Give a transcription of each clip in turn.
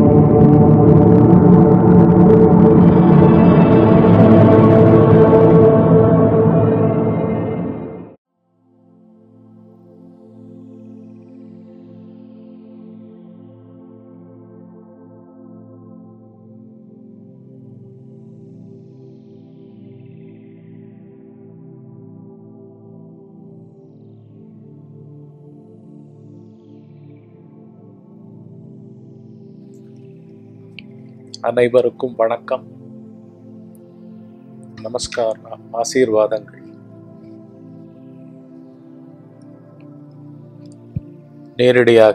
அனைவருக்கும் வணக்கம் நமஸ்காரம் ஆசீர்வாதங்கள் நேரடியாக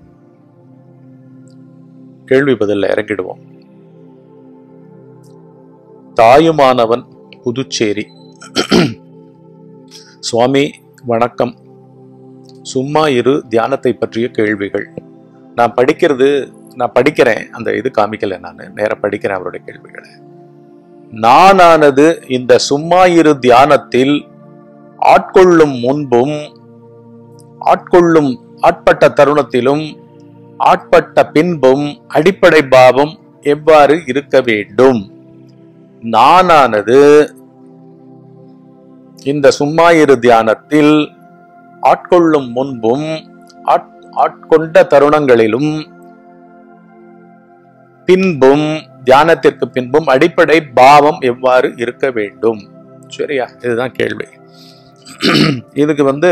கேள்வி பதில் இறங்கிடுவோம் தாயுமானவன் புதுச்சேரி சுவாமி வணக்கம் சும்மா இரு தியானத்தை பற்றிய கேள்விகள் நான் படிக்கிறது நான் படிக்கிறேன் அந்த இது காமிக்கல நான் நேர படிக்கிறேன் அவருடைய கேள்விகளை நானானது இந்த சும்மா இரு தியானத்தில் ஆட்கொள்ளும் முன்பும் ஆட்கொள்ளும் ஆட்பட்ட தருணத்திலும் ஆட்பட்ட பின்பும் அடிப்படை பாவம் எவ்வாறு இருக்க வேண்டும் நானானது இந்த சும்மா இரு தியானத்தில் ஆட்கொள்ளும் முன்பும் ஆட் ஆட்கொண்ட தருணங்களிலும் பின்பும் தியானத்திற்கு பின்பும் அடிப்படை பாவம் எவ்வாறு இருக்க வேண்டும் சரியா இதுதான் கேள்வி இதுக்கு வந்து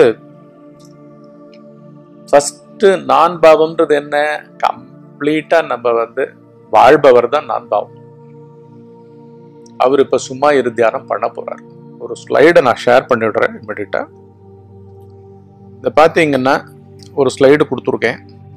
ஃபர்ஸ்ட் நான் பாவம்ன்றது என்ன கம்ப்ளீட்டா நம்ம வந்து வாழ்பவர் தான் நான் பாவம் அவர் இப்ப சும்மா இரு தியானம் பண்ண போறார் ஒரு ஸ்லைடை நான் ஷேர் பண்ணிவிடுறேன் இமிடியட்டா இதை பார்த்தீங்கன்னா ஒரு ஸ்லைடு கொடுத்துருக்கேன்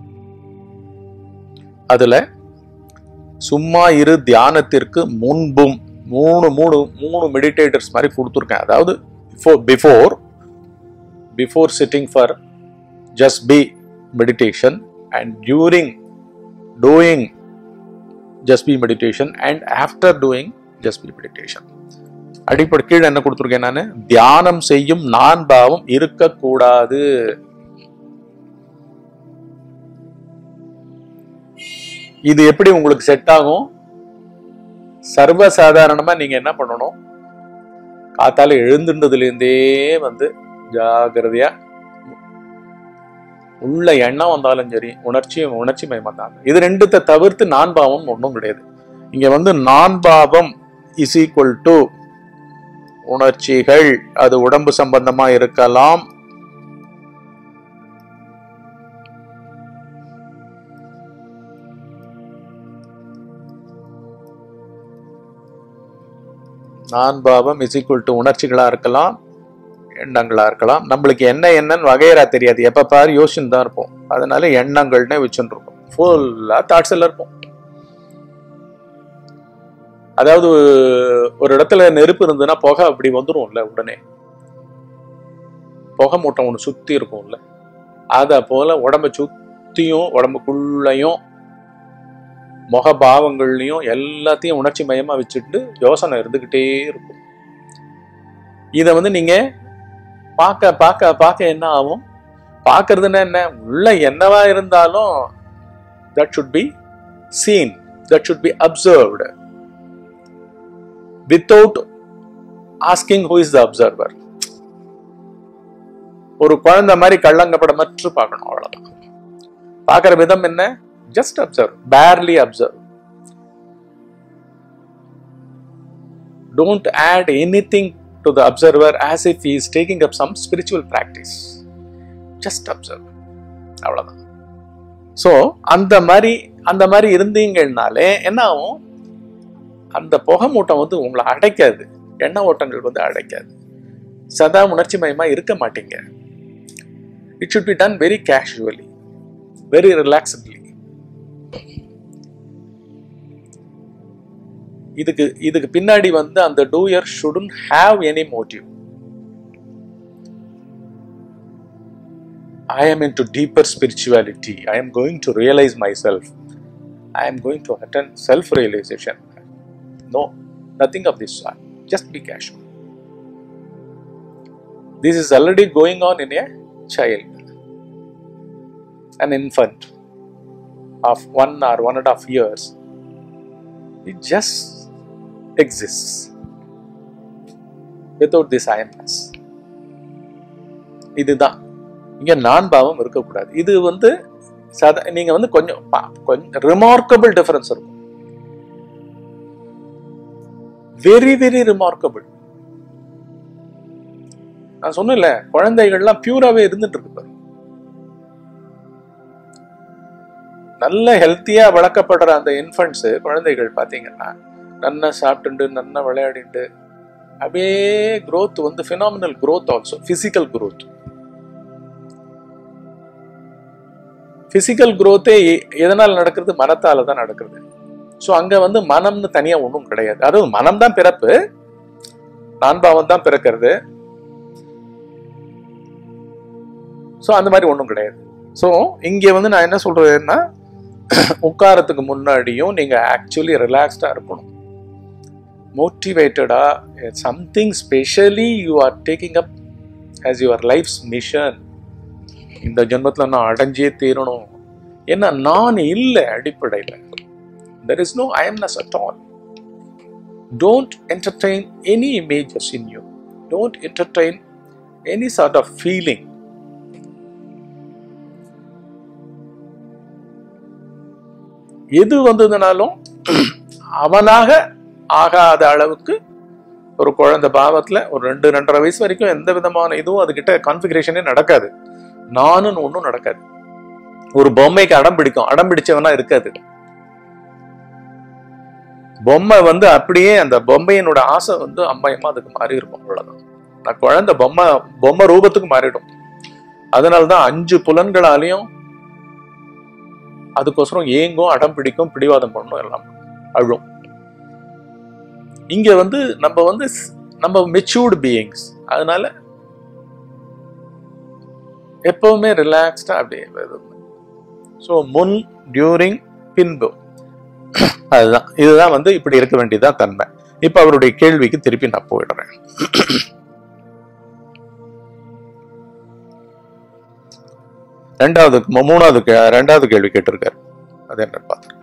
அதுல சும்மா இரு தியானத்திற்கு முன்பும் மூணு மூணு மூணு மெடிடேட்டர்ஸ் மாதிரி கொடுத்துருக்கேன் அதாவது before before before sitting for just be meditation and during doing just be meditation and after doing just be meditation அடிப்படை கீழே என்ன கொடுத்துருக்கேன் நான் தியானம் செய்யும் நான் பாவம் இருக்கக்கூடாது இது எப்படி உங்களுக்கு செட் ஆகும் சர்வ சாதாரணமா நீங்க என்ன பண்ணணும் காத்தால எழுந்துன்றதுல இருந்தே வந்து ஜாகிரதையா உள்ள எண்ணம் வந்தாலும் சரி உணர்ச்சி உணர்ச்சி மயமாந்தாங்க இது ரெண்டுத்தை தவிர்த்து நான் பாவம் ஒன்றும் கிடையாது இங்க வந்து நான் பாவம் இஸ் ஈக்குவல் டு உணர்ச்சிகள் அது உடம்பு சம்பந்தமா இருக்கலாம் நான் பாவம் இஸ் ஈக்குவல் டு உணர்ச்சிகளா இருக்கலாம் எண்ணங்களா இருக்கலாம் நம்மளுக்கு என்ன என்னன்னு வகையறா தெரியாது எப்ப பாரு யோசிச்சுன்னு தான் இருப்போம் அதனால எண்ணங்கள்னே வச்சுட்டு இருப்போம் ஃபுல்லா தாட்ஸ்ல இருப்போம் அதாவது ஒரு இடத்துல நெருப்பு இருந்ததுன்னா புகை அப்படி வந்துரும்ல உடனே புகை மூட்டம் ஒன்று சுத்தி இருக்கும்ல அத போல உடம்ப சுத்தியும் உடம்புக்குள்ளையும் முக பாவங்கள்லையும் எல்லாத்தையும் உணர்ச்சி மயமா வச்சுட்டு யோசனை இருந்துகிட்டே இருக்கும் இத வந்து நீங்க பார்க்க பார்க்க பார்க்க என்ன ஆகும் பார்க்கறதுன்னா என்ன உள்ள என்னவா இருந்தாலும் that should be seen that should be observed without asking who is the observer ஒரு குழந்தை மாதிரி கள்ளங்கப்படமற்று பார்க்கணும் அவ்வளவுதான் பார்க்கிற விதம் என்ன just observe barely observe don't add anything to the observer as if he is taking up some spiritual practice just observe அவ்வளவுதான் so அந்த மாதிரி அந்த மாதிரி இருந்தீங்கன்னாலே என்ன ஆகும் அந்த புகை மூட்டம் வந்து உங்களை அடைக்காது எண்ண ஓட்டங்கள் வந்து அடைக்காது சதா உணர்ச்சி மயமா இருக்க மாட்டீங்க it should be done very casually very relaxedly இதுக்கு இதுக்கு பின்னாடி வந்து அந்த doer shouldn't have any motive I am into deeper spirituality. I am going to realize myself. I am going to attain self realization. No, nothing of this sort. Just be casual. This is already going on in a child, an infant. of one or one and a half years, it just exists without this I-ness. இதுதான் இங்க நான் பாவம் இருக்கக்கூடாது இது வந்து சத நீங்க வந்து கொஞ்சம் பா- கொஞ்சம் ரிமார்க்கபிள் டிஃபரன்ஸ் இருக்கும் வெரி வெரி ரிமார்க்கபிள் நான் சொன்னேன்ல குழந்தைகள்லாம் பியூராவே இருந்துட்டு இருக்கு பாரு. நல்ல ஹெல்த்தியா வளர்க்கப்படுற அந்த இன்ஃபன்ட்ஸ் குழந்தைகள் பாத்தீங்கன்னா நன்னா சாப்பிட்டுண்டு நன்னா விளையாடிண்டு அப்படியே growth வந்து phenomenal growth also physical growth physical growth-ஏ எ- எதனால் நடக்கிறது மனத்தால தான் நடக்கிறது ஸோ அங்க வந்து மனம்னு தனியா ஒன்றும் கிடையாது அதாவது மனம் தான் பிறப்பு நான்பாவம் தான் பிறக்கிறது ஸோ அந்த மாதிரி ஒன்றும் கிடையாது ஸோ இங்கே வந்து நான் என்ன சொல்றேன்னா உட்காரத்துக்கு முன்னாடியும் நீங்க ஆக்சுவலி ரிலாக்ஸ்டா இருக்கணும் மோட்டிவேட்டடா something specially you are taking up as your life's mission இந்த ஜென்மத்தில் நான் அடைஞ்சே தீரணும் ஏன்னா நான் இல்லை அடிப்படையில் there is no I am ness at all don't entertain any images in you don't entertain any sort of feeling எது வந்ததுனாலும் அவனாக ஆகாத அளவுக்கு ஒரு குழந்தை பாவத்துல ஒரு ரெண்டு ரெண்டரை வயசு வரைக்கும் எந்த விதமான இதுவும் அதுகிட்ட கான்ஃபிகரேஷனே நடக்காது நானும் ஒன்றும் நடக்காது ஒரு பொம்மைக்கு அடம் பிடிக்கும் அடம் பிடிச்சவனா இருக்காது பொம்மை வந்து அப்படியே அந்த பொம்மையினோட ஆசை வந்து அம்மாயமா அதுக்கு மாறி இருக்கும் அவ்வளவுதான் நான் குழந்தை பொம்மை பொம்மை ரூபத்துக்கு மாறிடும் அதனாலதான் அஞ்சு புலன்களாலையும் அதுக்கோசரம் ஏங்கும் அடம் பிடிக்கும் பிடிவாதம் பண்ணும் எல்லாம் அழும் இங்க வந்து நம்ம வந்து ஸ்- நம்ம மெச்சூர்டு பீயிங்ஸ் அதனால எப்பவுமே ரிலாக்ஸ்டா அப்படியே ஸோ முன் டியூரிங் பின்பு அதுதான் இதுதான் வந்து இப்படி இருக்க வேண்டியதுதான் தன்மை இப்ப அவருடைய கேள்விக்கு திருப்பி நான் போயிடுறேன் ரெண்டாவது மூ- மூணாவது கே- ரெண்டாவது கேள்வி கேட்டிருக்காரு அது என்ன பார்த்து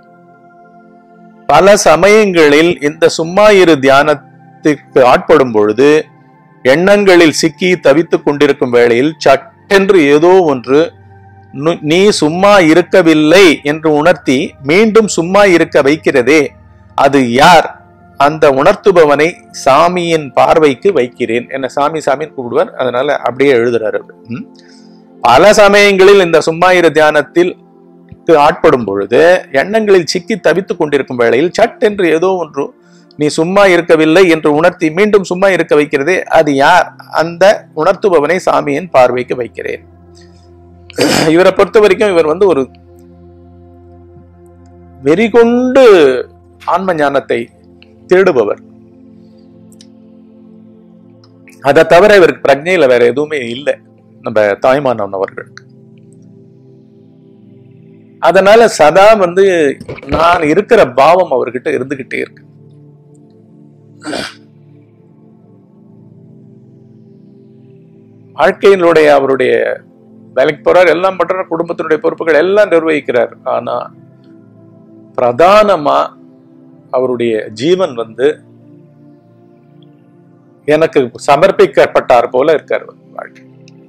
பல சமயங்களில் இந்த சும்மா இரு தியானத்திற்கு ஆட்படும் பொழுது எண்ணங்களில் சிக்கி தவித்துக் கொண்டிருக்கும் வேளையில் சட்டென்று ஏதோ ஒன்று நு- நீ சும்மா இருக்கவில்லை என்று உணர்த்தி மீண்டும் சும்மா இருக்க வைக்கிறதே அது யார் அந்த உணர்த்துபவனை சாமியின் பார்வைக்கு வைக்கிறேன் என்ன சாமி சாமின்னு கூப்பிடுவார் அதனால அப்படியே எழுதுறாரு அவரு. ம். பல சமயங்களில் இந்த சும்மா இரு தியானத்தில் ஆட்படும் பொழுது எண்ணங்களில் சிக்கி தவித்துக் கொண்டிருக்கும் வேளையில் சட்டென்று ஏதோ ஒன்று நீ சும்மா இருக்கவில்லை என்று உணர்த்தி மீண்டும் சும்மா இருக்க வைக்கிறதே அது யார் அந்த உணர்த்துபவனை சாமியின் பார்வைக்கு வைக்கிறேன் இவரை பொறுத்த வரைக்கும் இவர் வந்து ஒரு வெறி கொண்டு ஆன்ம ஞானத்தை தேடுபவர் அதை தவிர இவருக்கு பிரஜையில வேற எதுவுமே இல்லை நம்ம தாய்மானவன் அவர்களுக்கு அதனால சதா வந்து நான் இருக்கிற பாவம் அவர்கிட்ட இருந்துகிட்டே இருக்கு வாழ்க்கையினுடைய அவருடைய வேலைக்கு போறார் எல்லாம் பண்றார் குடும்பத்தினுடைய பொறுப்புகள் எல்லாம் நிர்வகிக்கிறார் ஆனா பிரதானமா அவருடைய ஜீவன் வந்து எனக்கு சமர்ப்பிக்கப்பட்டார் போல இருக்கார் வாழ்க்கை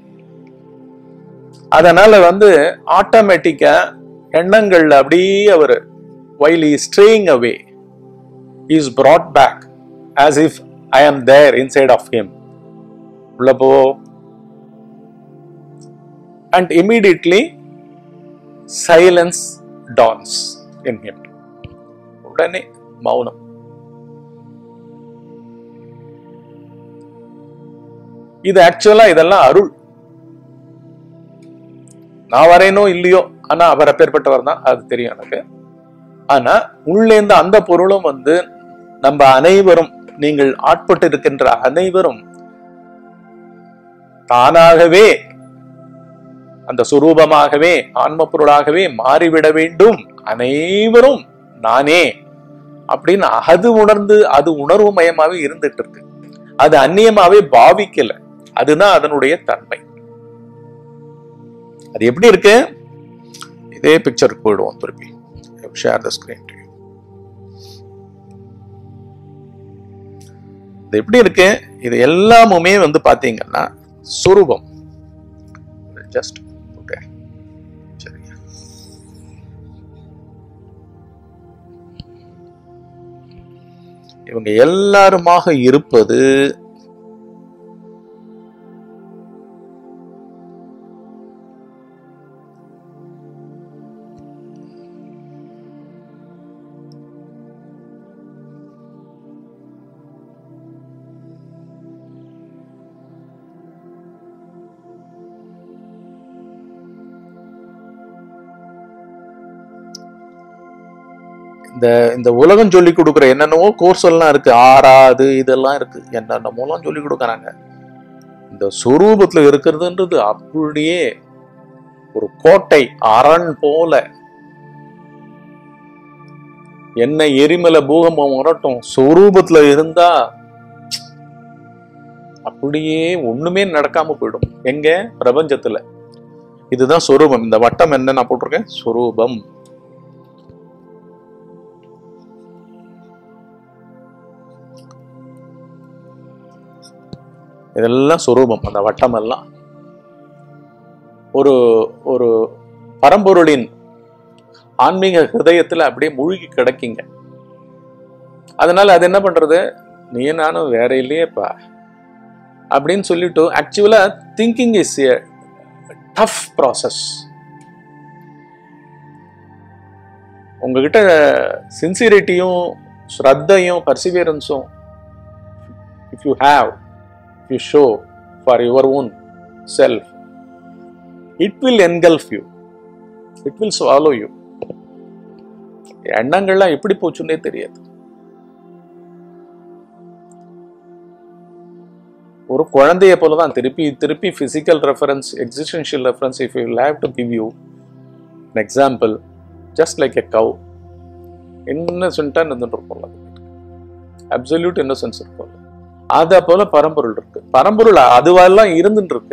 அதனால வந்து ஆட்டோமேட்டிக்கா எண்ணங்கள்ல அப்படியே அவர் while is straying away is brought back as if I am there inside of him உள்ள போ and immediately silence dawns in him உடனே மௌனம் இது ஆக்சுவலா இதெல்லாம் அருள் நான் வரேனோ இல்லையோ ஆனா அவர் அப்பேற்பட்டவர் தான் அது தெரியும் எனக்கு ஆனா உள்ளேந்து அந்த பொருளும் வந்து நம்ம அனைவரும் நீங்கள் ஆட்பட்டு இருக்கின்ற அனைவரும் தானாகவே அந்த சுரூபமாகவே ஆன்ம பொருளாகவே மாறிவிட வேண்டும் அனைவரும் நானே அப்படின்னு அது உணர்ந்து அது உணர்வு மயமாவே இருந்துட்டு இருக்கு அது அந்நியமாவே பாவிக்கல அதுதான் அதனுடைய தன்மை அது எப்படி இருக்கு இதே பிக்சருக்கு போயிடுவோம் திருப்பி ஷேர் த ஸ்கிரீன் டு இது எப்படி இருக்கு இது எல்லாமுமே வந்து பாத்தீங்கன்னா சுரூபம் ஜஸ்ட் ஓகே சரி இவங்க எல்லாருமாக இருப்பது இந்த இந்த உலகம் சொல்லி கொடுக்குற என்னென்னவோ கோர்ஸ் எல்லாம் இருக்கு ஆறாது இதெல்லாம் இருக்கு என்னென்னமோலாம் சொல்லி கொடுக்குறாங்க இந்த சுரூபத்துல இருக்கிறதுன்றது அப்படியே ஒரு கோட்டை அரண் போல என்ன எரிமல பூகம்பம் வரட்டும் சொரூபத்துல இருந்தா அப்படியே ஒண்ணுமே நடக்காம போயிடும் எங்க பிரபஞ்சத்துல இதுதான் சொரூபம் இந்த வட்டம் என்ன நான் போட்டிருக்கேன் சொரூபம் இதெல்லாம் சொரூபம் அந்த வட்டம் எல்லாம் ஒரு ஒரு பரம்பொருளின் ஆன்மீக ஹிருதயத்துல அப்படியே மூழ்கி கிடக்கிங்க அதனால அது என்ன பண்றது நீ நானும் வேற இல்லையேப்பா அப்படின்னு சொல்லிட்டு ஆக்சுவலா thinking is a tough process உங்ககிட்ட சின்சியரிட்டியும் ஸ்ரத்தையும் பர்சிவியரன்ஸும் if you have you show for your own self, it will engulf you. It will swallow you. எண்ணங்கள்லாம் எப்படி போச்சுன்னே தெரியாது ஒரு குழந்தைய போல தான் திருப்பி திருப்பி physical reference existential reference if you have to give you example just like a cow இன்னசென்ட்டாக இருந்துட்டு இருப்போம்ல அப்சல்யூட் இன்னசென்ஸ் இருக்கும்ல அத போல பரம்பொருள் இருக்கு பரம்பொருள் அதுவெல்லாம் இருந்துட்டு இருக்கு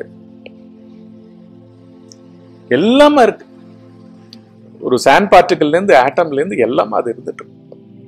எல்லாமே இருக்கு ஒரு சாண்ட் பார்ட்டிகல்ல இருந்து ஆட்டம்ல இருந்து எல்லாம் அது இருந்துட்டு இருக்கு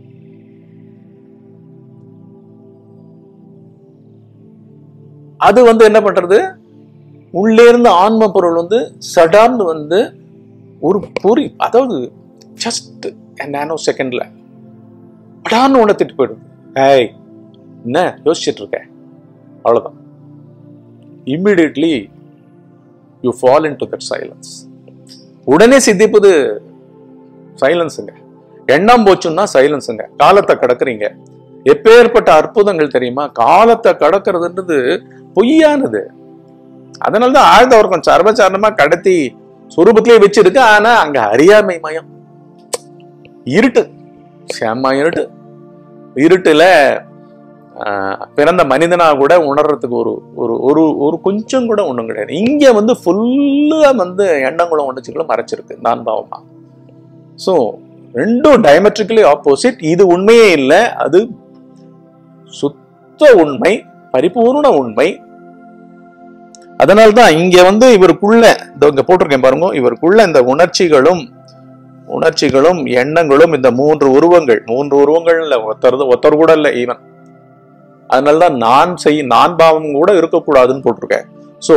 அது வந்து என்ன பண்றது உள்ளே இருந்து ஆன்ம பொருள் வந்து சடார்னு வந்து ஒரு பொறி அதாவது ஜஸ்ட் நானோ செகண்ட்ல படான்னு உணர்த்திட்டு போயிடுது ஏய் என்ன யோசிச்சுட்டு இருக்க அவ்வளவுதான் immediately you fall into that silence உடனே சித்திப்பது சைலன்ஸுங்க எண்ணம் போச்சுன்னா சைலன்ஸுங்க காலத்தை கடக்குறீங்க எப்பேற்பட்ட அற்புதங்கள் தெரியுமா காலத்தை கடக்கிறதுன்றது பொய்யானது அதனாலதான் ஆழ்ந்த வர்க்கம் சர்வசாரணமா கடத்தி சுரூபத்திலேயே வச்சிருக்கு ஆனா அங்க அறியாமை மயம் இருட்டு செம்ம இருட்டு இருட்டுல ஆஹ், பிறந்த மனிதனா கூட உணர்றதுக்கு ஒரு ஒரு ஒரு ஒரு கொஞ்சம் கூட ஒண்ணும் கிடையாது இங்க வந்து ஃபுல்லா வந்து எண்ணங்களும் உணர்ச்சிகளும் மறைச்சிருக்கு நான் பாவமா ஸோ ரெண்டும் டயமெட்ரிக்கலி ஆப்போசிட் இது உண்மையே இல்லை அது சுத்த உண்மை பரிபூர்ண உண்மை அதனால்தான் இங்க வந்து இவருக்குள்ள இதோ இங்க போட்டிருக்கேன் பாருங்க இவருக்குள்ள இந்த உணர்ச்சிகளும் உணர்ச்சிகளும் எண்ணங்களும் இந்த மூன்று உருவங்கள் மூன்று உருவங்கள்ல ஒருத்தர் ஒருத்தர் கூட இல்லை ஈவன் அதனாலதான் நான் செய் நான் பாவம் கூட இருக்கக்கூடாதுன்னு போட்டிருக்கேன் சோ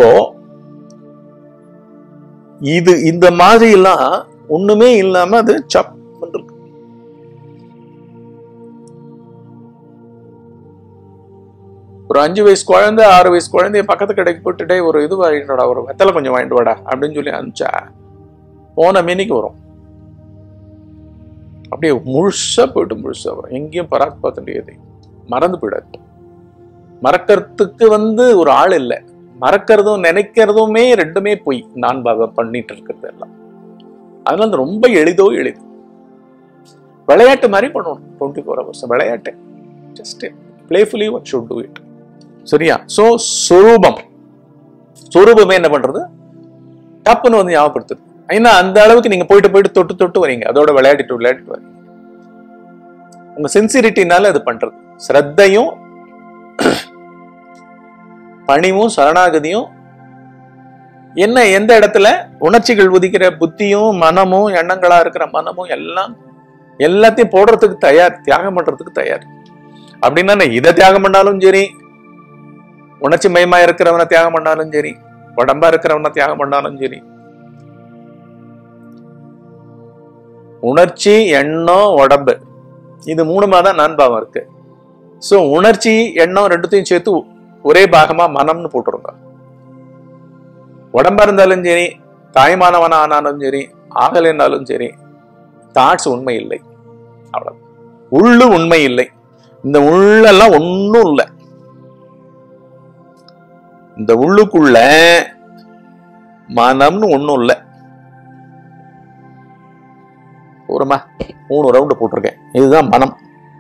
இது இந்த மாதிரி எல்லாம் ஒண்ணுமே இல்லாம அது சப் இருக்கு ஒரு அஞ்சு வயசு குழந்தை ஆறு வயசு குழந்தைய பக்கத்து கடைக்கு போட்டுட்டே ஒரு இது வாங்கிட்டு ஒரு வெத்தலை கொஞ்சம் வாங்கிட்டு வாடா அப்படின்னு சொல்லி அனுப்பிச்சா போன மினிக்கு வரும் அப்படியே முழுசா போயிட்டு முழுசா வரும் எங்கேயும் பராக் பார்த்துட்டு மறந்து போயிடாது மறக்கிறதுக்கு வந்து ஒரு ஆள் இல்லை மறக்கிறதும் நினைக்கிறதுமே ரெண்டுமே பொய் நான் பாவம் பண்ணிட்டு இருக்கிறது எல்லாம் அதனால அது ரொம்ப எளிதோ எளிது விளையாட்டு மாதிரி பண்ணணும் டுவெண்ட்டி ஃபோர் ஹவர்ஸ் விளையாட்டு just playfully one should do it சரியா சோ சொரூபம் சொரூபமே என்ன பண்றது டப்புன்னு வந்து ஞாபகப்படுத்துது ஏன்னா அந்த அளவுக்கு நீங்க போயிட்டு போயிட்டு தொட்டு தொட்டு வரீங்க அதோட விளையாடிட்டு விளையாடிட்டு வரீங்க உங்க சென்சிரிட்டினால அது பண்றது ஸ்ரத்தையும் பணிவும் சரணாகதியும் என்ன எந்த இடத்துல உணர்ச்சிகள் உதிக்கிற புத்தியும் மனமும் எண்ணங்களா இருக்கிற மனமும் எல்லாம் எல்லாத்தையும் போடுறதுக்கு தயார் தியாகம் பண்றதுக்கு தயார் அப்படின்னா நான் இதை தியாகம் பண்ணாலும் சரி உணர்ச்சி மயமா இருக்கிறவனை தியாகம் பண்ணாலும் சரி உடம்பா இருக்கிறவனை தியாகம் பண்ணாலும் சரி உணர்ச்சி எண்ணம் உடம்பு இது மூணுமா தான் நான்பாவம் இருக்கு சோ உணர்ச்சி எண்ணம் ரெண்டுத்தையும் சேர்த்து ஒரே பாகமா மனம்னு போட்டுருங்க உடம்பா இருந்தாலும் சரி தாய்மானவனா ஆனாலும் சரி ஆகலைன்னாலும் சரி தாட்ஸ் உண்மை இல்லை அவ்வளவு உள்ளு உண்மை இல்லை இந்த உள்ளெல்லாம் ஒண்ணும் இல்லை இந்த உள்ளுக்குள்ள மனம்னு ஒண்ணும் இல்லை ஒருமா மூணு ரவுண்டு போட்டிருக்கேன் இதுதான் மனம்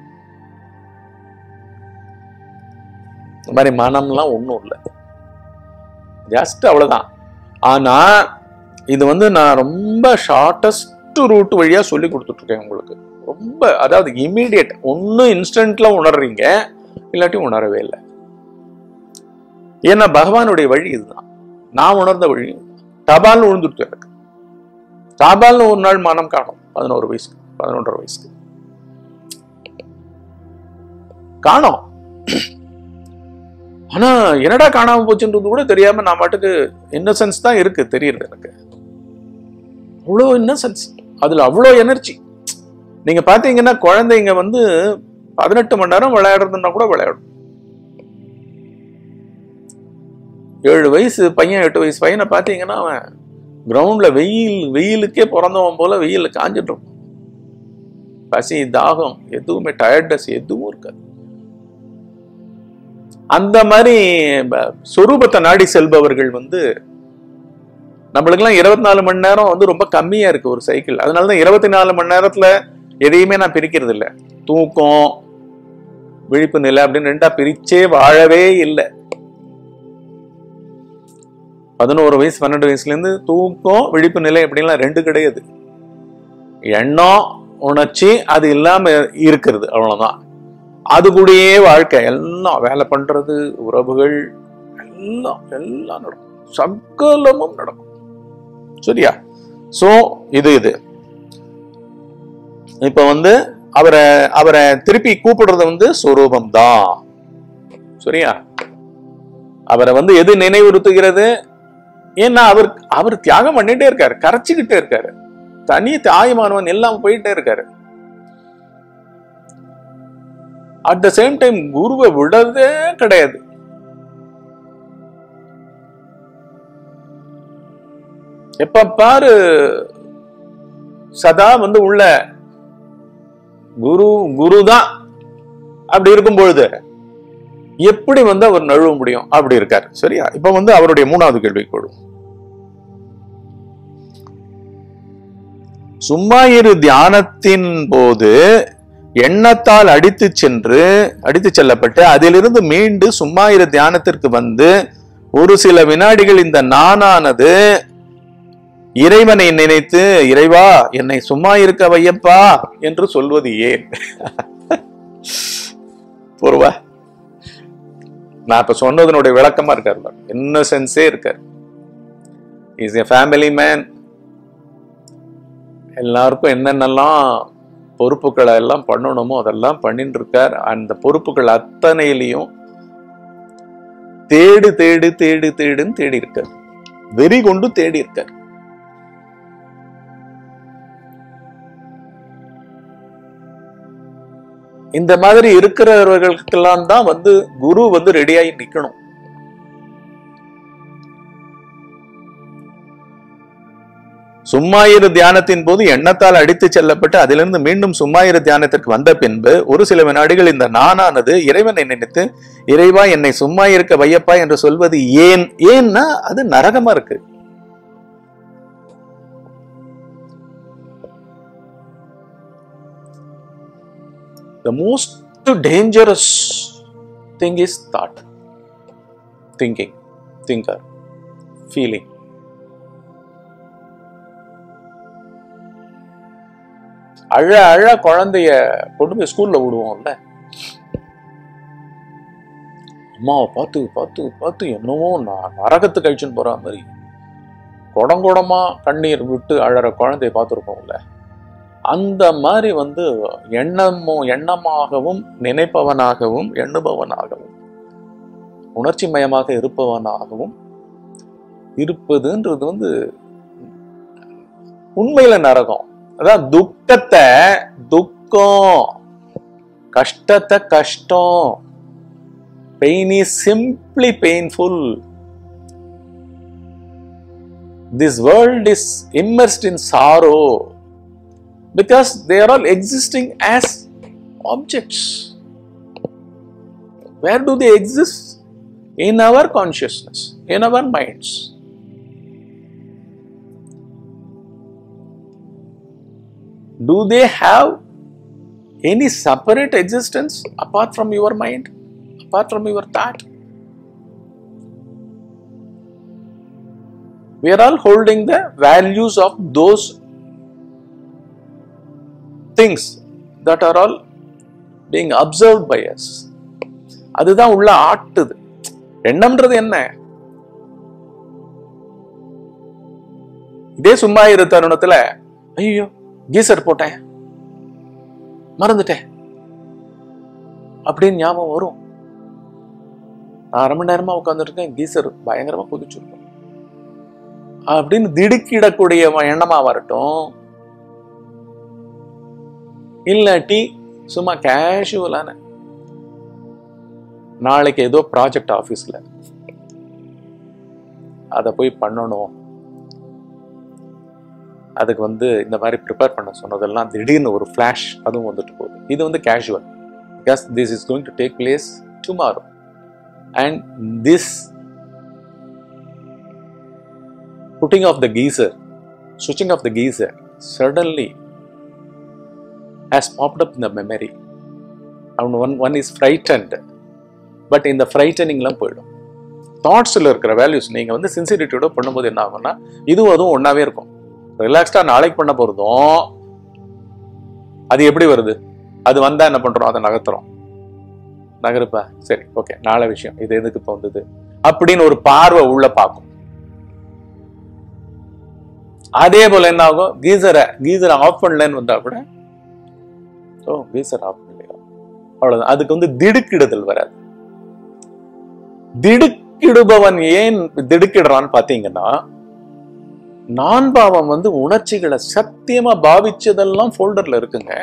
இந்த மாதிரி மனம்லாம் ஒண்ணும் இல்லை ஜஸ்ட் அவ்வளவுதான் ஆனா இது வந்து நான் ரொம்ப ஷார்ட்டஸ்ட் ரூட் வழியா சொல்லி கொடுத்துட்டு இருக்கேன் உங்களுக்கு ரொம்ப அதாவது இமீடியட் ஒண்ணு இன்ஸ்டன்ட்ல உணர்றீங்க இல்லாட்டி உணரவே இல்லை ஏன்னா பகவானுடைய வழி இதுதான் நான் உணர்ந்த வழி தபால்னு விழுந்துட்டு எனக்கு தபால்னு ஒரு நாள் மனம் காணும் பதினோரு வயசுக்கு பதினொன்றரை வயசுக்கு காணோம் ஆனா என்னடா காணாம போச்சுன்றது கூட தெரியாம நான் பாட்டுக்கு இன்னசென்ஸ் தான் இருக்கு தெரியுது எனக்கு அவ்வளோ இன்னசென்ஸ் அதுல அவ்வளோ எனர்ஜி நீங்க பாத்தீங்கன்னா குழந்தைங்க வந்து பதினெட்டு மணி நேரம் விளையாடுறதுன்னா கூட விளையாடும் ஏழு வயசு பையன் எட்டு வயசு பையனை பார்த்தீங்கன்னா அவன் கிரவுண்ட்ல வெயில் வெயிலுக்கே பிறந்தவன் போல வெயில்ல காஞ்சிட்டு இருப்பான் பசி தாகம் எதுவுமே டயர்ட்னஸ் எதுவும் இருக்காது அந்த மாதிரி ப- சொரூபத்தை நாடி செல்பவர்கள் வந்து நம்மளுக்கெல்லாம் இருபத்தி நாலு மணி நேரம் வந்து ரொம்ப கம்மியா இருக்கு ஒரு சைக்கிள் அதனால தான் இருபத்தி நாலு மணி நேரத்துல எதையுமே நான் பிரிக்கிறது இல்லை தூக்கம் விழிப்பு நிலை அப்படின்னு ரெண்டா பிரிச்சே வாழவே இல்லை பதினோரு வயசு பன்னெண்டு வயசுல இருந்து தூக்கம் விழிப்பு நிலை அப்படின்லாம் ரெண்டு கிடையாது எண்ணம் உணர்ச்சி அது இல்லாம இருக்கிறது அவ்வளவுதான் அது கூடயே வாழ்க்கை எல்லாம் வேலை பண்றது உறவுகள் எல்லாம் எல்லாம் நடக்கும் சகலமும் நடக்கும் சரியா சோ இது இது இப்ப வந்து அவரை அவரை திருப்பி கூப்பிடுறது வந்து சொரூபம் தான் சரியா அவரை வந்து எது நினைவுறுத்துகிறது ஏன்னா அவர் அவர் தியாகம் பண்ணிட்டே இருக்காரு கரைச்சிக்கிட்டே இருக்காரு தனி தாய்மானவன் எல்லாம் போயிட்டே இருக்காரு அட் த சேம் டைம் குருவை விடவே கிடையாது எப்ப பாரு சதா வந்து உள்ள குரு குரு தான் அப்படி இருக்கும் பொழுது எப்படி வந்து அவர் நழுவ முடியும் அப்படி இருக்காரு சரியா இப்ப வந்து அவருடைய மூணாவது கேள்விக்கு போடுவோம் சும்மா இரு தியானத்தின் போது எண்ணத்தால் அடித்து சென்று அடித்து செல்லப்பட்டு அதிலிருந்து மீண்டு சும்மா இரு தியானத்திற்கு வந்து ஒரு சில வினாடிகள் இந்த நானானது இறைவனை நினைத்து இறைவா என்னை சும்மா இருக்க வையப்பா என்று சொல்வது ஏன் பொறுவா நான் இப்ப சொன்னதனுடைய விளக்கமா இருக்காரு இன்னசென்ஸே இருக்காரு இஸ் எ ஃபேமிலி மேன் எல்லாருக்கும் என்னென்னலாம் பொறுப்புகளை எல்லாம் பண்ணணுமோ அதெல்லாம் பண்ணிட்டு இருக்கார் அந்த பொறுப்புகள் அத்தனையிலையும் தேடு தேடு தேடு தேடுன்னு தேடி இருக்கார் வெறி கொண்டு தேடி இருக்கார் இந்த மாதிரி இருக்கிறவர்களுக்கெல்லாம் தான் வந்து குரு வந்து ரெடியாகி நிக்கணும் சும்மாயிரு தியானத்தின் போது எண்ணத்தால் அடித்து செல்லப்பட்டு அதிலிருந்து மீண்டும் சும்மாயிரு தியானத்திற்கு வந்த பின்பு ஒரு சில வினாடிகள் இந்த நானானது இறைவனை நினைத்து இறைவா என்னை சும்மா இருக்க வையப்பா என்று சொல்வது ஏன் ஏன்னா அது நரகமா இருக்கு the most dangerous thing is thought thinking thinker feeling அழ அழ குழந்தைய கொண்டு போய் ஸ்கூல்ல விடுவோம்ல அம்மாவை பார்த்து பார்த்து பார்த்து என்னவோ நான் நரகத்துக்கு அழிச்சுன்னு போற மாதிரி குடங்குடமா கண்ணீர் விட்டு அழற குழந்தைய பார்த்துருக்கோம்ல அந்த மாதிரி வந்து எண்ணமும் எண்ணமாகவும் நினைப்பவனாகவும் எண்ணுபவனாகவும் உணர்ச்சி மயமாக இருப்பவனாகவும் இருப்பதுன்றது வந்து உண்மையில நரகம் அதான் துக்கத்தை துக்கம் கஷ்டத்தை கஷ்டம் pain is simply painful this world is immersed in sorrow because they are all existing as objects. Where do they exist? In our consciousness, in our minds. Do they have any separate existence apart from your mind, apart from your thought? we are all holding the values of those things that are all being observed by us அதுதான் உள்ள ஆட்டுது எண்ணம்ன்றது என்ன இதே சும்மா இரு தருணத்துல ஐயோ geyser போட்டேன் மறந்துட்டேன் அப்படின்னு ஞாபகம் வரும் நான் அரை மணி நேரமா உட்காந்துருக்கேன் கீசர் பயங்கரமா கொதிச்சிருக்கும் அப்படின்னு திடுக்கிடக்கூடிய எண்ணமா வரட்டும் இல்லாட்டி சும்மா கேஷுவலான நாளைக்கு ஏதோ ப்ராஜெக்ட் ஆஃபீஸில் அதை போய் பண்ணணும் அதுக்கு வந்து இந்த மாதிரி ப்ரிப்பேர் பண்ண சொன்னதெல்லாம் திடீர்னு ஒரு ஃப்ளாஷ் அதுவும் வந்துட்டு போகுது இது வந்து casual because this is going to take place tomorrow and this putting off the geyser, switching off the geyser, suddenly has popped up in the memory. And one, one is frightened. But இந்த ஃப்ரைட்டனிங்லாம் போயிடும் தாட்ஸில் இருக்கிற values நீங்கள் வந்து சின்சிரிட்டியோட பண்ணும்போது என்ன ஆகும்னா இதுவும் அதுவும் ஒன்றாவே இருக்கும் ரிலாக்ஸ்டாக நாளைக்கு பண்ண போகிறதும் அது எப்படி வருது அது வந்தால் என்ன பண்ணுறோம் அதை நகர்த்துறோம் நகருப்பா சரி ஓகே நாளை விஷயம் இது எதுக்கு இப்போ வந்தது அப்படின்னு ஒரு பார்வை உள்ள பார்க்கும் அதே போல என்ன ஆகும் கீசரை கீசரை ஆஃப் பண்ணலன்னு வந்தா கூட ஓ கீசர் ஆஃப் பண்ணலையா அவ்வளவுதான் அதுக்கு வந்து திடுக்கிடுதல் வராது திடுக்கிடுபவன் ஏன் திடுக்கிடுறான்னு பாத்தீங்கன்னா நான் பாவம் வந்து உணர்ச்சிகளை சத்தியமா பாவிச்சதெல்லாம் ஃபோல்டர்ல இருக்குங்க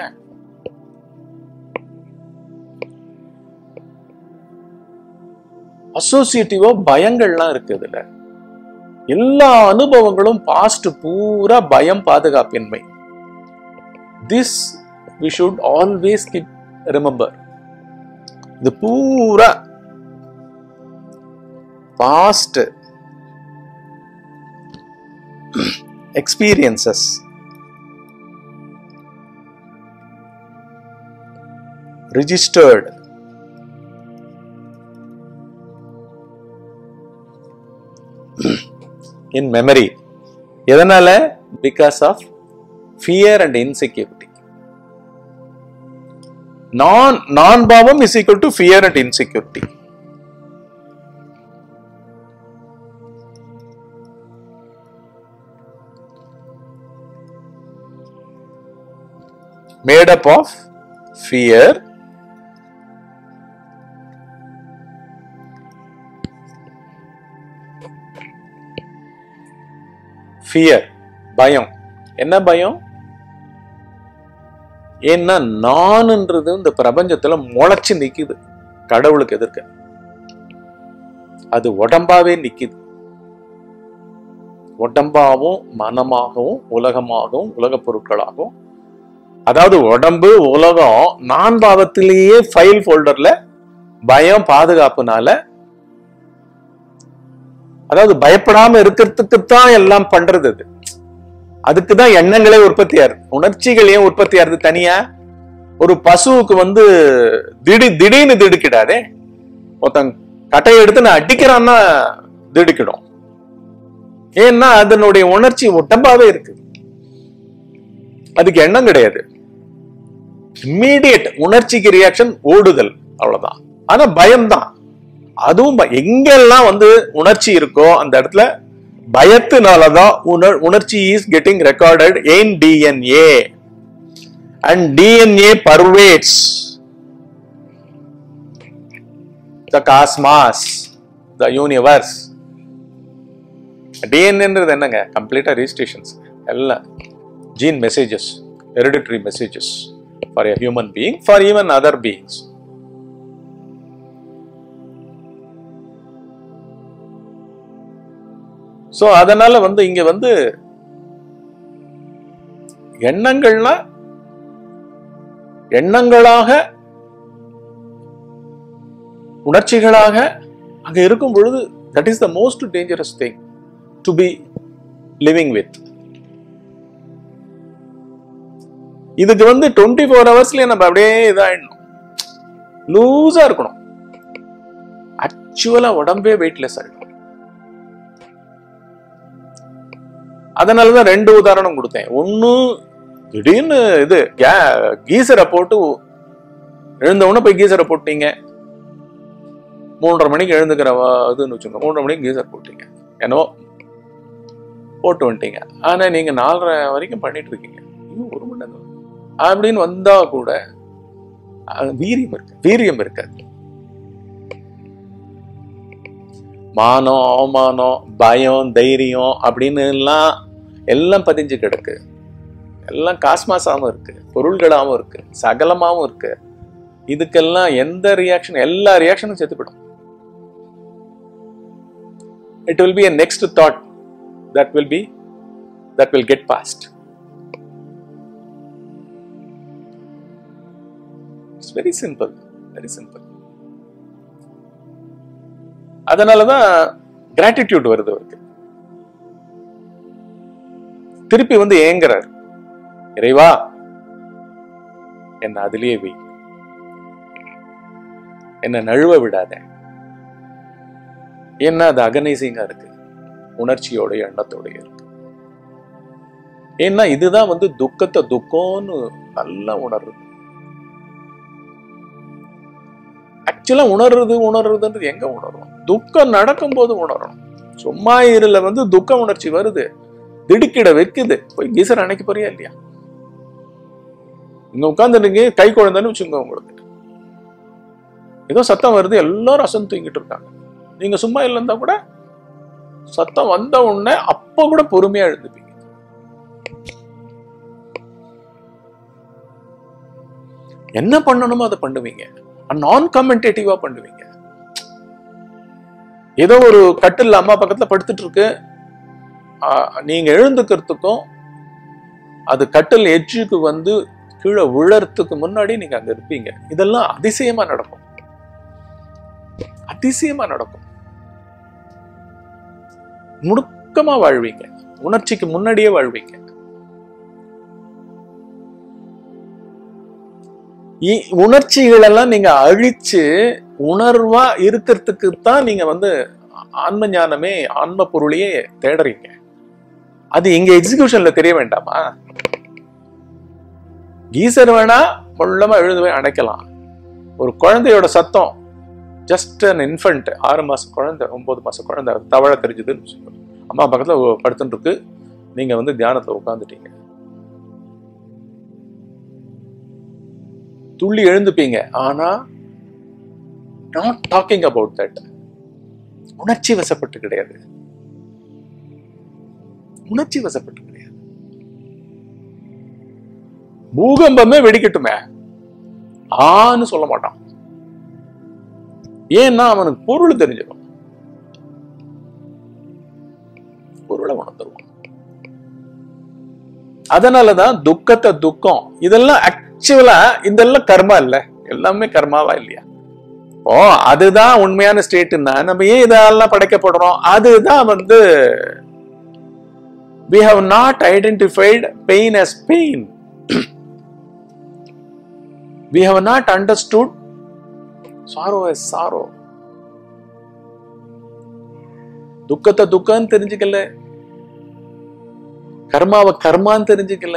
அசோசியேட்டிவா பயங்கள்லாம் இருக்கு இதுல எல்லா அனுபவங்களும் பாஸ்ட் பூரா பயம் பாதுகாப்பின்மை this we should always keep remember இது பூரா past experiences registered in memory எதனால because of fear and insecurity நான் நான் பாவம் is equal to fear and insecurity made up of fear fear பயம் என்ன பயம் ஏன்னா நான்ன்றது இந்த பிரபஞ்சத்துல முளைச்சு நிக்குது கடவுளுக்கு எதிர்க்க அது உடம்பாவே நிக்குது உடம்பாகவும் மனமாகவும் உலகமாகவும் உலகப் பொருட்களாகவும் அதாவது உடம்பு உலகம் நான் பாவத்திலேயே ஃபைல் ஃபோல்டர்ல பயம் பாதுகாப்புனால அதாவது பயப்படாம இருக்கிறதுக்கு தான் எல்லாம் பண்றது அது அதுக்கு தான் எண்ணங்களே உற்பத்தி ஆகுது உணர்ச்சிகள் ஏன் உற்பத்தி ஆகுது தனியா ஒரு பசுவுக்கு வந்து திடீ திடீர்னு திடுக்கிடாதே ஒருத்தன் கட்டையை எடுத்து நான் அடிக்கிறான்னா திடுக்கிடும் ஏன்னா அதனுடைய உணர்ச்சி உடம்பாவே இருக்கு அதுக்கு எண்ணம் கிடையாது இம்மீடியட் உணர்ச்சிக்கு ரியாக்ஷன் ஓடுதல் அவ்வளவுதான் ஆனா பயம்தான் அதுவும் ப- எங்கெல்லாம் வந்து உணர்ச்சி இருக்கோ அந்த இடத்துல பயத்தினாலதான் உணர் உணர்ச்சி is getting recorded in DNA and DNA pervades the cosmos the universe டிஎன்ஏன்றது என்னங்க கம்ப்ளீட்டா ரிஜிஸ்ட்ரேஷன்ஸ் எல்லாம் gene messages hereditary messages for a human being for even other beings so அதனால வந்து இங்க வந்து எண்ணங்கள்னா எண்ணங்களாக உணர்ச்சிகளாக அங்க இருக்கும் பொழுது that is the most dangerous thing to be living with இதுக்கு வந்து டுவெண்ட்டி ஃபோர் ஹவர்ஸ்லயே நம்ம அப்படியே இதாயிடணும் லூஸா இருக்கணும் ஆக்சுவலா உடம்பே வெயிட்லெஸ் ஆயிடும் அதனாலதான் ரெண்டு உதாரணம் கொடுத்தேன் ஒண்ணு திடீர்னு இது கே- கீசரை போட்டு எழுந்த உடனே போய் கீசரை போட்டீங்க மூன்றரை மணிக்கு எழுந்துக்கிற வ- இதுன்னு வச்சுக்கோங்க மூன்றரை மணிக்கு கீசர் போட்டீங்க என்னவோ போட்டு வந்துட்டீங்க ஆனா நீங்க நாலரை வரைக்கும் பண்ணிட்டு இருக்கீங்க இன்னும் ஒரு மணி நேரம் அப்படின்னு வந்தா கூட அது வீரியம் இருக்கு வீரியம் இருக்காது மானம் அவமானம் பயம் தைரியம் அப்படின்னு எல்லாம் எல்லாம் பதிஞ்சு கிடக்கு எல்லாம் காஸ்மாஸாவும் இருக்கு பொருள்களாவும் இருக்கு சகலமாவும் இருக்கு இதுக்கெல்லாம் எந்த ரியாக்ஷன் எல்லா ரியாக்ஷனும் செத்துப்படும் it will be a next thought that will be that will get past it's very simple very simple அதனாலதான் கிராட்டிடியூட் வருது அவருக்கு திருப்பி வந்து ஏங்குறார் இறைவா என்ன அதிலேயே வை என்ன நழுவ விடாத என்ன அது அகனைசிங்கா இருக்கு உணர்ச்சியோட எண்ணத்தோட இருக்கு ஏன்னா இதுதான் வந்து துக்கத்தை துக்கம்னு நல்லா உணர்றது ஆக்சுவலா உணர்றது உணர்றதுன்றது எங்க உணர்றோம் துக்கம் நடக்கும்போது உணரணும் சும்மா இருல வந்து துக்க உணர்ச்சி வருது திடுக்கிட வைக்குது போய் கீசர் அணைக்க போறியா இல்லையா இங்க உட்காந்துருங்க கை குழந்தைன்னு வச்சுங்க உங்களுக்கு ஏதோ சத்தம் வருது எல்லாரும் அசந்து தூங்கிட்டு இருக்காங்க நீங்க சும்மா இல்லைன்னா கூட சத்தம் வந்த உடனே அப்ப கூட பொறுமையா எழுந்துப்பீங்க என்ன பண்ணணுமோ அதை பண்ணுவீங்க நான் கமெண்டேட்டிவா பண்ணுவீங்க ஏதோ ஒரு கட்டில் அம்மா பக்கத்துல படுத்துட்டு இருக்கு ஆ, நீங்க எழுந்துக்கிறதுக்கும் அது கட்டில் எட்ஜுக்கு வந்து கீழே விழறதுக்கு முன்னாடி நீங்க அங்க இருப்பீங்க இதெல்லாம் அதிசயமா நடக்கும் அதிசயமா நடக்கும் முடுக்கமா வாழ்வீங்க உணர்ச்சிக்கு முன்னாடியே வாழ்வீங்க இ- உணர்ச்சிகள் எல்லாம் நீங்க அழிச்சு உணர்வா இருக்கிறதுக்கு தான் நீங்க வந்து ஆன்ம ஞானமே ஆன்ம பொருளையே தேடுறீங்க அது இங்க எக்ஸிகியூஷன்ல தெரிய வேண்டாமா கீசர் வேணா முள்ளமா எழுதுவே அணைக்கலாம் ஒரு குழந்தையோட சத்தம் ஜஸ்ட் அன் இன்ஃபன்ட் ஆறு மாச குழந்தை ஒன்பது மாச குழந்தை தவழ தெரிஞ்சதுன்னு வச்சுக்கோங்க. அம்மா பக்கத்துல படுத்துட்டு இருக்கு நீங்க வந்து தியானத்துல உட்காந்துட்டீங்க துள்ளி எழுந்துப்பீங்க ஆனா நாட் டாக்கிங் அபவுட் தட் உணர்ச்சி வசப்பட்டு கிடையாது உணர்ச்சி வசப்பட்டு கிடையாது பூகம்பமே வெடிக்கட்டுமே ஆன்னு சொல்ல மாட்டான் ஏன்னா அவனுக்கு பொருள் தெரிஞ்சிடும் பொருளை உணர்ந்துருவான் அதனாலதான் துக்கத்தை துக்கம் இதெல்லாம் ஆக்சுவலா இதெல்லாம் கர்மா இல்ல எல்லாமே கர்மாவா இல்லையா ஓ அதுதான் உண்மையான ஸ்டேட்னா நம்ம ஏன் இதெல்லாம் படைக்கப்படுறோம் அதுதான் வந்து we have not identified pain as pain we have not understood sorrow as sorrow துக்கத்தை துக்கம்னு தெரிஞ்சுக்கல கர்மாவை கர்மான்னு தெரிஞ்சுக்கல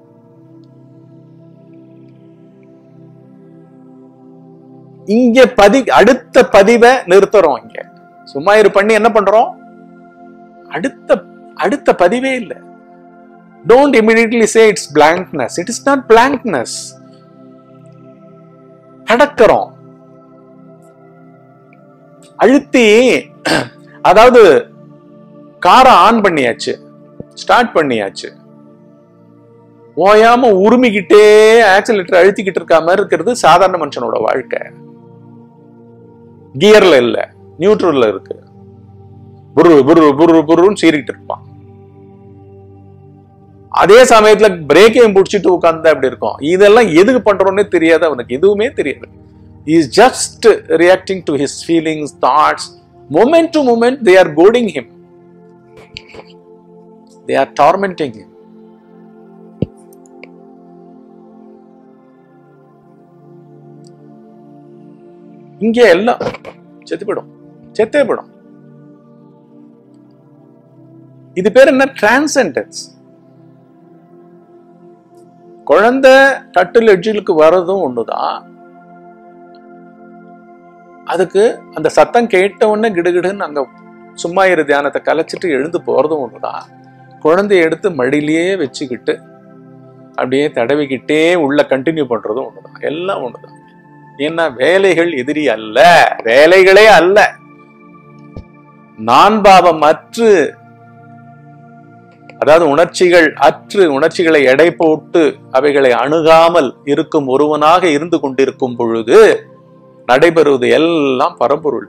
இங்க பதி அடுத்த பதிவை நிறுத்துறோம் இங்க சும்மா இரு பண்ணி என்ன பண்றோம் அடுத்த அடுத்த பதிவே இல்லை don't immediately say it's blankness it is not blankness கடக்கிறோம் அழுத்தி அதாவது காரை ஆன் பண்ணியாச்சு ஸ்டார்ட் பண்ணியாச்சு ஓயாம உருமிக்கிட்டே ஆக்சிலேட்டர் அழுத்திக்கிட்டு இருக்க மாதிரி இருக்கிறது சாதாரண மனுஷனோட வாழ்க்கை கியர்ல இல்ல நியூட்ரல்ல இருக்கு புரு புரு புரு புருன்னு சீறிட்டு இருப்பான் அதே சமயத்துல பிரேக்கையும் பிடிச்சிட்டு உட்கார்ந்தா அப்படி இருக்கும் இதெல்லாம் எதுக்கு பண்றோம்னே தெரியாது அவனுக்கு எதுவுமே தெரியாது is just reacting to his feelings thoughts moment to moment they are goading him they are tormenting him இங்கே எல்லாம் செத்து போயிடும் செத்தே போயிடும் இது பேர் என்ன டிரான்சென்டன்ஸ் குழந்தை தட்டில் எட்ஜிலுக்கு வர்றதும் ஒண்ணுதான் அதுக்கு அந்த சத்தம் கேட்ட உடனே கிடுகிடுன்னு அங்க சும்மா இரு தியானத்தை கலைச்சிட்டு எழுந்து போறதும் ஒண்ணுதான் குழந்தைய எடுத்து மடியிலேயே வச்சுக்கிட்டு அப்படியே தடவிக்கிட்டே உள்ள கண்டினியூ பண்றதும் ஒண்ணுதான் எல்லாம் ஒண்ணுதான் ஏன்னா வேலைகள் எதிரி அல்ல வேலைகளே அல்ல நான் பாவம் அற்று அதாவது உணர்ச்சிகள் அற்று உணர்ச்சிகளை எடை போட்டு அவைகளை அணுகாமல் இருக்கும் ஒருவனாக இருந்து கொண்டிருக்கும் பொழுது நடைபெறுவது எல்லாம் பரம்பொருள்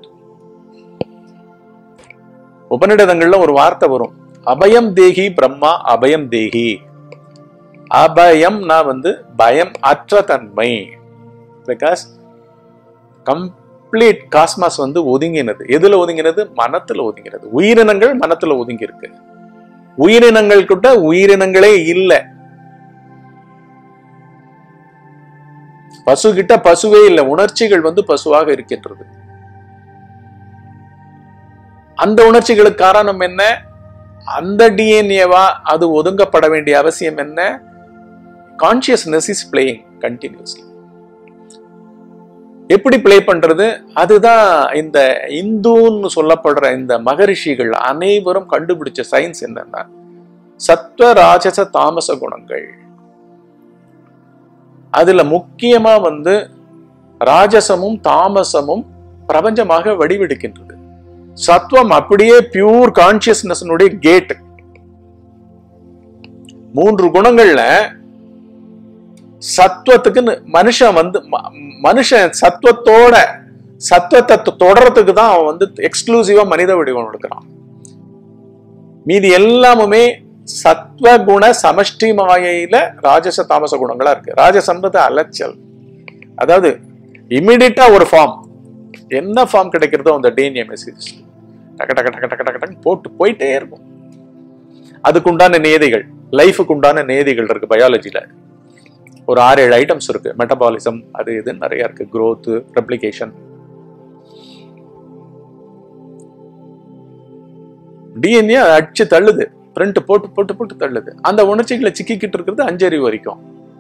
உபநிடதங்கள்ல ஒரு வார்த்தை வரும் அபயம் தேகி பிரம்மா அபயம் தேகி அபயம்னா வந்து பயம் அற்ற தன்மை பிகாஸ் கம்ப்ளீட் காஸ்மாஸ் வந்து ஒதுங்கினது எதுல ஒதுங்கினது மனத்துல ஒதுங்கினது உயிரினங்கள் மனத்துல ஒதுங்கி இருக்கு உயிரினங்கள் கிட்ட உயிரினங்களே இல்லை பசு கிட்ட பசுவே இல்லை உணர்ச்சிகள் வந்து பசுவாக இருக்கின்றது அந்த உணர்ச்சிகளுக்கு காரணம் என்ன அந்த டிஎன்ஏவா அது ஒதுங்கப்பட வேண்டிய அவசியம் என்ன கான்சியஸ்னஸ் இஸ் பிளேயிங் கண்டினியூஸ்லி எப்படி பிளே பண்றது அதுதான் இந்த இந்துன்னு சொல்லப்படுற இந்த மகரிஷிகள் அனைவரும் கண்டுபிடிச்ச சயின்ஸ் என்னன்னா சத்வ ராஜச தாமச குணங்கள் அதுல முக்கியமா வந்து ராஜசமும் தாமசமும் பிரபஞ்சமாக வடிவெடுக்கின்றது சத்வம் அப்படியே பியூர் கான்சியஸ்னஸ்னுடைய கேட் மூன்று குணங்கள்ல சத்துவத்துக்கு மனுஷன் வந்து ம- மனுஷன் சத்துவத்தோட சத்துவத்தை தொ- தொடர்றதுக்கு தான் அவன் வந்து எக்ஸ்க்ளூசிவா மனித வடிவம் எடுக்கிறான் மீதி எல்லாமுமே சத்வ குண சமஷ்டி மாயையில ராஜச தாமச குணங்களா இருக்கு ராஜசம்ன்றது அலைச்சல் அதாவது இமிடியட்டா ஒரு ஃபார்ம் என்ன ஃபார்ம் கிடைக்கிறதோ அந்த டிஎன்ஏ மெசேஜ் டக்க டக்க டக்க டக்க டக்க டக்கு போட்டு போயிட்டே இருக்கும் அதுக்கு உண்டான நேதிகள் லைஃபுக்கு உண்டான நேதிகள் இருக்கு பயாலஜில ஒரு ஆறு ஏழு ஐட்டம்ஸ் இருக்கு மெட்டபாலிசம் அது இது நிறைய இருக்கு growth ரெப்ளிகேஷன் டிஎன்ஏ அடிச்சு தள்ளுது பிரிண்ட் போட்டு போட்டு போட்டு தள்ளுது அந்த உணர்ச்சிகளை சிக்கிக்கிட்டு இருக்கிறது அஞ்சறிவு வரைக்கும்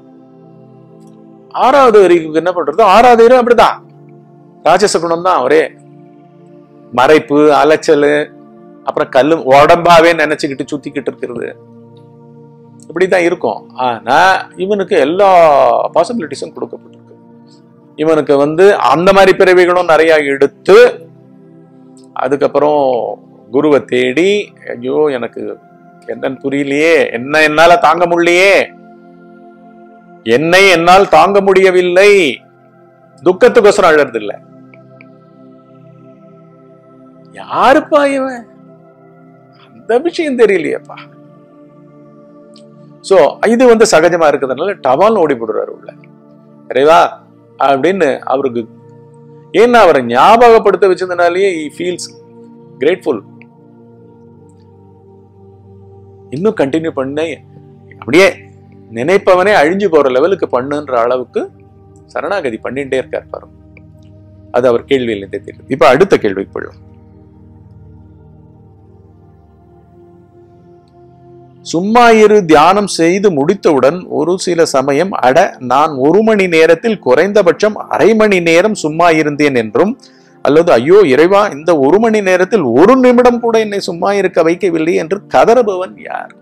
ஆறாவது வரைக்கும் என்ன பண்றது ஆறாவது வரைக்கும் அப்படிதான் ராஜச குணம் தான் ஒரே மறைப்பு அலைச்சல் அப்புறம் கல்லு உடம்பாவே நினைச்சுக்கிட்டு சுத்திக்கிட்டு இருக்கிறது இப்படிதான் இருக்கும் ஆனா இவனுக்கு எல்லா பாசிபிலிட்டிஸும் கொடுக்கப்பட்டிருக்கு இவனுக்கு வந்து அந்த மாதிரி பிறவிகளும் நிறைய எடுத்து அதுக்கப்புறம் குருவை தேடி ஐயோ எனக்கு என்னன்னு புரியலையே என்ன என்னால தாங்க முடியலையே என்னை என்னால் தாங்க முடியவில்லை துக்கத்துக்கோசரம் அழறது இல்ல யாருப்பா இவன் அந்த விஷயம் தெரியலையேப்பா சோ இது வந்து சகஜமா இருக்கிறதுனால டவால் ஓடி போடுறாரு உள்ள இறைவா அப்படின்னு அவருக்கு ஏன்னா அவரை ஞாபகப்படுத்த வச்சதுனாலேயே he ஃபீல்ஸ் கிரேட்ஃபுல் இன்னும் கண்டினியூ பண்ண அப்படியே நினைப்பவனே அழிஞ்சு போற லெவலுக்கு பண்ணுன்ற அளவுக்கு சரணாகதி பண்ணிட்டே இருக்கார் பாருங்க அது அவர் கேள்வியிலிருந்தே தெரியுது இப்ப அடுத்த கேள்விக்கு போயிடலாம் சும்மா இரு தியானம் செய்து முடித்தவுடன் ஒரு சில சமயம் அட நான் ஒரு மணி நேரத்தில் குறைந்தபட்சம் அரை மணி நேரம் சும்மா இருந்தேன் என்றும் அல்லது ஐயோ இறைவா இந்த ஒரு மணி நேரத்தில் ஒரு நிமிடம் கூட என்னை சும்மா இருக்க வைக்கவில்லை என்று கதறுபவன் யார்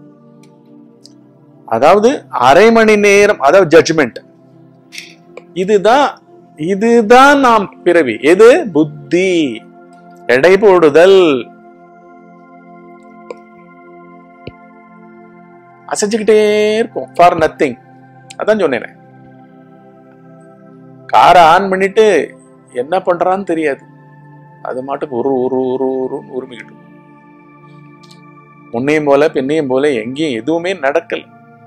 அதாவது அரை மணி நேரம் அதாவது ஜட்ஜ்மெண்ட் இதுதான் இதுதான் நாம் பிறவி எது புத்தி எடை போடுதல் அசைச்சுக்கிட்டே இருக்கும் ஃபார் நத்திங் அதான் சொன்னேனே காரை ஆன் பண்ணிட்டு என்ன பண்றான்னு தெரியாது அது மாட்டுக்கு ஒரு ஒரு ஒரு ஒரு உரிமைக்கிட்டு முன்னையும் போல பின்னையும் போல எங்கேயும் எதுவுமே நடக்கல